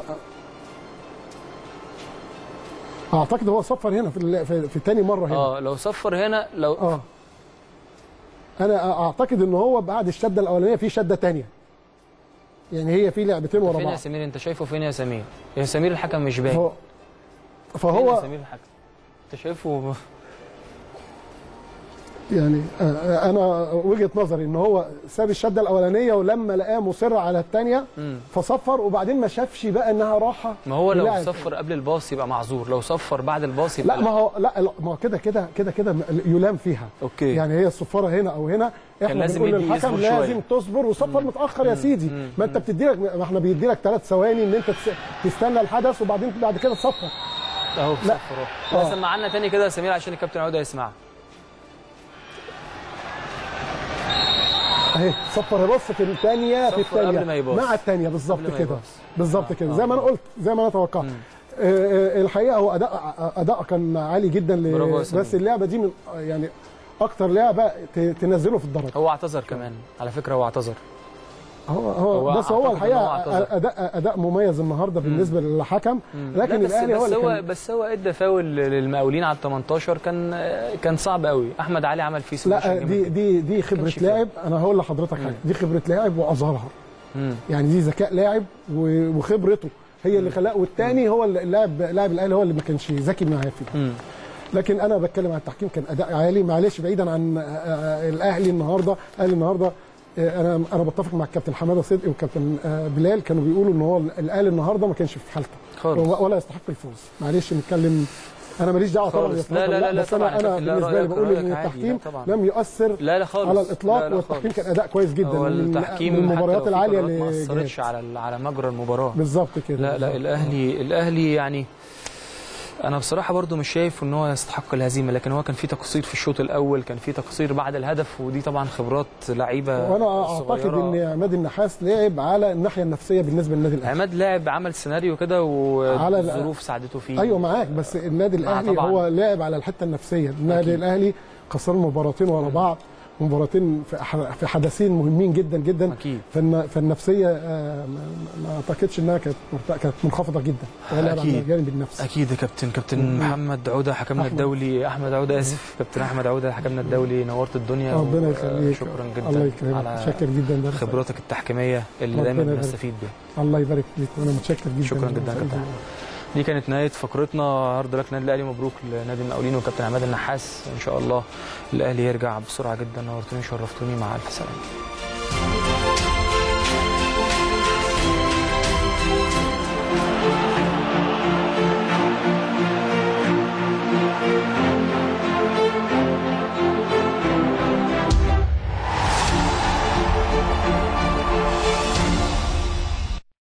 اعتقد هو صفر هنا في ال- في, في تاني مره هنا
اه لو صفر هنا لو
اه انا اعتقد ان هو بعد الشده الاولانيه في شده تانية يعني هي في لعبتين ورا
فين يا
بعض
سمير انت شايفه فين يا سمير يا سمير الحكم مش باين
فهو,
فين يا
فهو
سمير الحكم انت شايفه
يعني آه، انا وجهه نظري ان هو ساب الشده الاولانيه ولما لقاه مصر على الثانيه
مم.
فصفر وبعدين ما شافش بقى انها راحه
ما هو لو
للاعب.
صفر قبل الباص يبقى معذور لو صفر بعد الباص يبقى
لا ما هو لا لا، ما هو كده كده كده كده يلام فيها
اوكي
يعني هي الصفاره هنا او هنا احنا
لازم
بنقول
يدي
للحكم
يصبر شوية.
لازم تصبر وصفر متاخر يا سيدي
مم.
ما انت بتدي لك ما احنا بيدي لك ثلاث ثواني ان انت تس- تستنى الحدث وبعدين بعد كده تصفر
اهو
لا.
صفر اهو
آه.
لا سمعنا تاني كده يا سمير عشان الكابتن عوده يسمع
اهي صفر بص في الثانيه في
صفر قبل
الثانيه
ما يباص.
مع الثانيه بالظبط
قبل ما
كده
يباص.
بالظبط
آه،
كده
آه.
زي ما انا قلت زي ما انا توقعت
مم.
آه، آه، الحقيقه هو اداء اداء كان عالي جدا ل-
برافو يا سمير.
بس اللعبه دي من يعني اكتر لعبه ت- تنزله في الدرجه
هو اعتذر كمان على فكره هو اعتذر
هو
هو
هو بس هو
أعتقد إن
الحقيقه
هو اعتذر.
اداء اداء مميز النهارده بالنسبه للحكم لكن
لا بس
الاهلي هو
بس
اللي
هو
كان
بس هو ادى فاول للمقاولين على ال 18 كان كان صعب قوي احمد علي عمل فيه
لا
سيتويشن
دي
جامد
دي دي خبره
كانش فاول.
لاعب انا هقول لحضرتك حاجه دي خبره لاعب واظهرها
مم.
يعني دي ذكاء لاعب و- وخبرته هي اللي خلاه والتاني هو اللي- اللاعب لاعب الاهلي هو اللي ما كانش ذكي معاه فيه
مم.
لكن انا بتكلم عن التحكيم كان اداء عالي معلش بعيدا عن آه، آه، الاهلي النهارده الاهلي النهارده آه، انا انا بتفق مع الكابتن حماده صدقي والكابتن آه، بلال كانوا بيقولوا ان هو الاهلي النهارده ما كانش في حالته
خالص.
ولا يستحق الفوز معلش نتكلم انا ماليش دعوه طبعا
خالص.
بالإطلاق
لا- لا-
ولا
لا
بس
طبعاً
انا
يا
انا
كابتن، لا،
بالنسبه لي
رأيك-
بقول
رأيك
ان
عادي،
التحكيم
لا طبعاً.
لم يؤثر
لا لا خالص
على الاطلاق
لا لا
والتحكيم
خالص.
كان اداء كويس جدا
هو
من-
التحكيم
من
حتى لو
المباريات
في
العاليه
قرارات ما
اللي
اثرتش على ال- على مجرى المباراه
بالظبط كده
لا لا
بالظبط.
الاهلي الاهلي يعني انا بصراحه برضو مش شايف ان هو يستحق الهزيمه لكن هو كان في تقصير في الشوط الاول كان في تقصير بعد الهدف ودي طبعا خبرات لعيبه
وانا اعتقد
صغيرة.
ان عماد النحاس لعب على الناحيه النفسيه بالنسبه للنادي الاهلي
عماد لاعب عمل سيناريو كده
على ال-
والظروف ساعدته فيه
ايوه معاك بس النادي
مع
الاهلي
طبعاً.
هو لاعب على الحته النفسيه النادي الاهلي خسر مباراتين ورا بعض مباراتين في ح- في حدثين مهمين جدا جدا
اكيد
فالن- فالنفسيه آه، ما ما اعتقدش انها كانت مرت- كانت منخفضه جدا هو لعب على
أكيد.
الجانب النفسي
اكيد يا كابتن كابتن محمد عوده حكمنا
أحمد.
الدولي احمد عوده اسف كابتن احمد عوده حكمنا الدولي نورت الدنيا
ربنا
و-
يخليك
شكرا جدا
الله يكرمك
على
متشكر جدا ده
خبراتك التحكيميه اللي
ربنا
دايما
يبارك.
بنستفيد بيها
الله يبارك فيك وانا متشكر جدا
شكرا جدا يا كابتن دي كانت نهايه فقرتنا هارد لك نادي الاهلي مبروك لنادي المقاولين وكابتن عماد النحاس ان شاء الله الاهلي يرجع بسرعه جدا نورتوني شرفتوني مع الف سلامه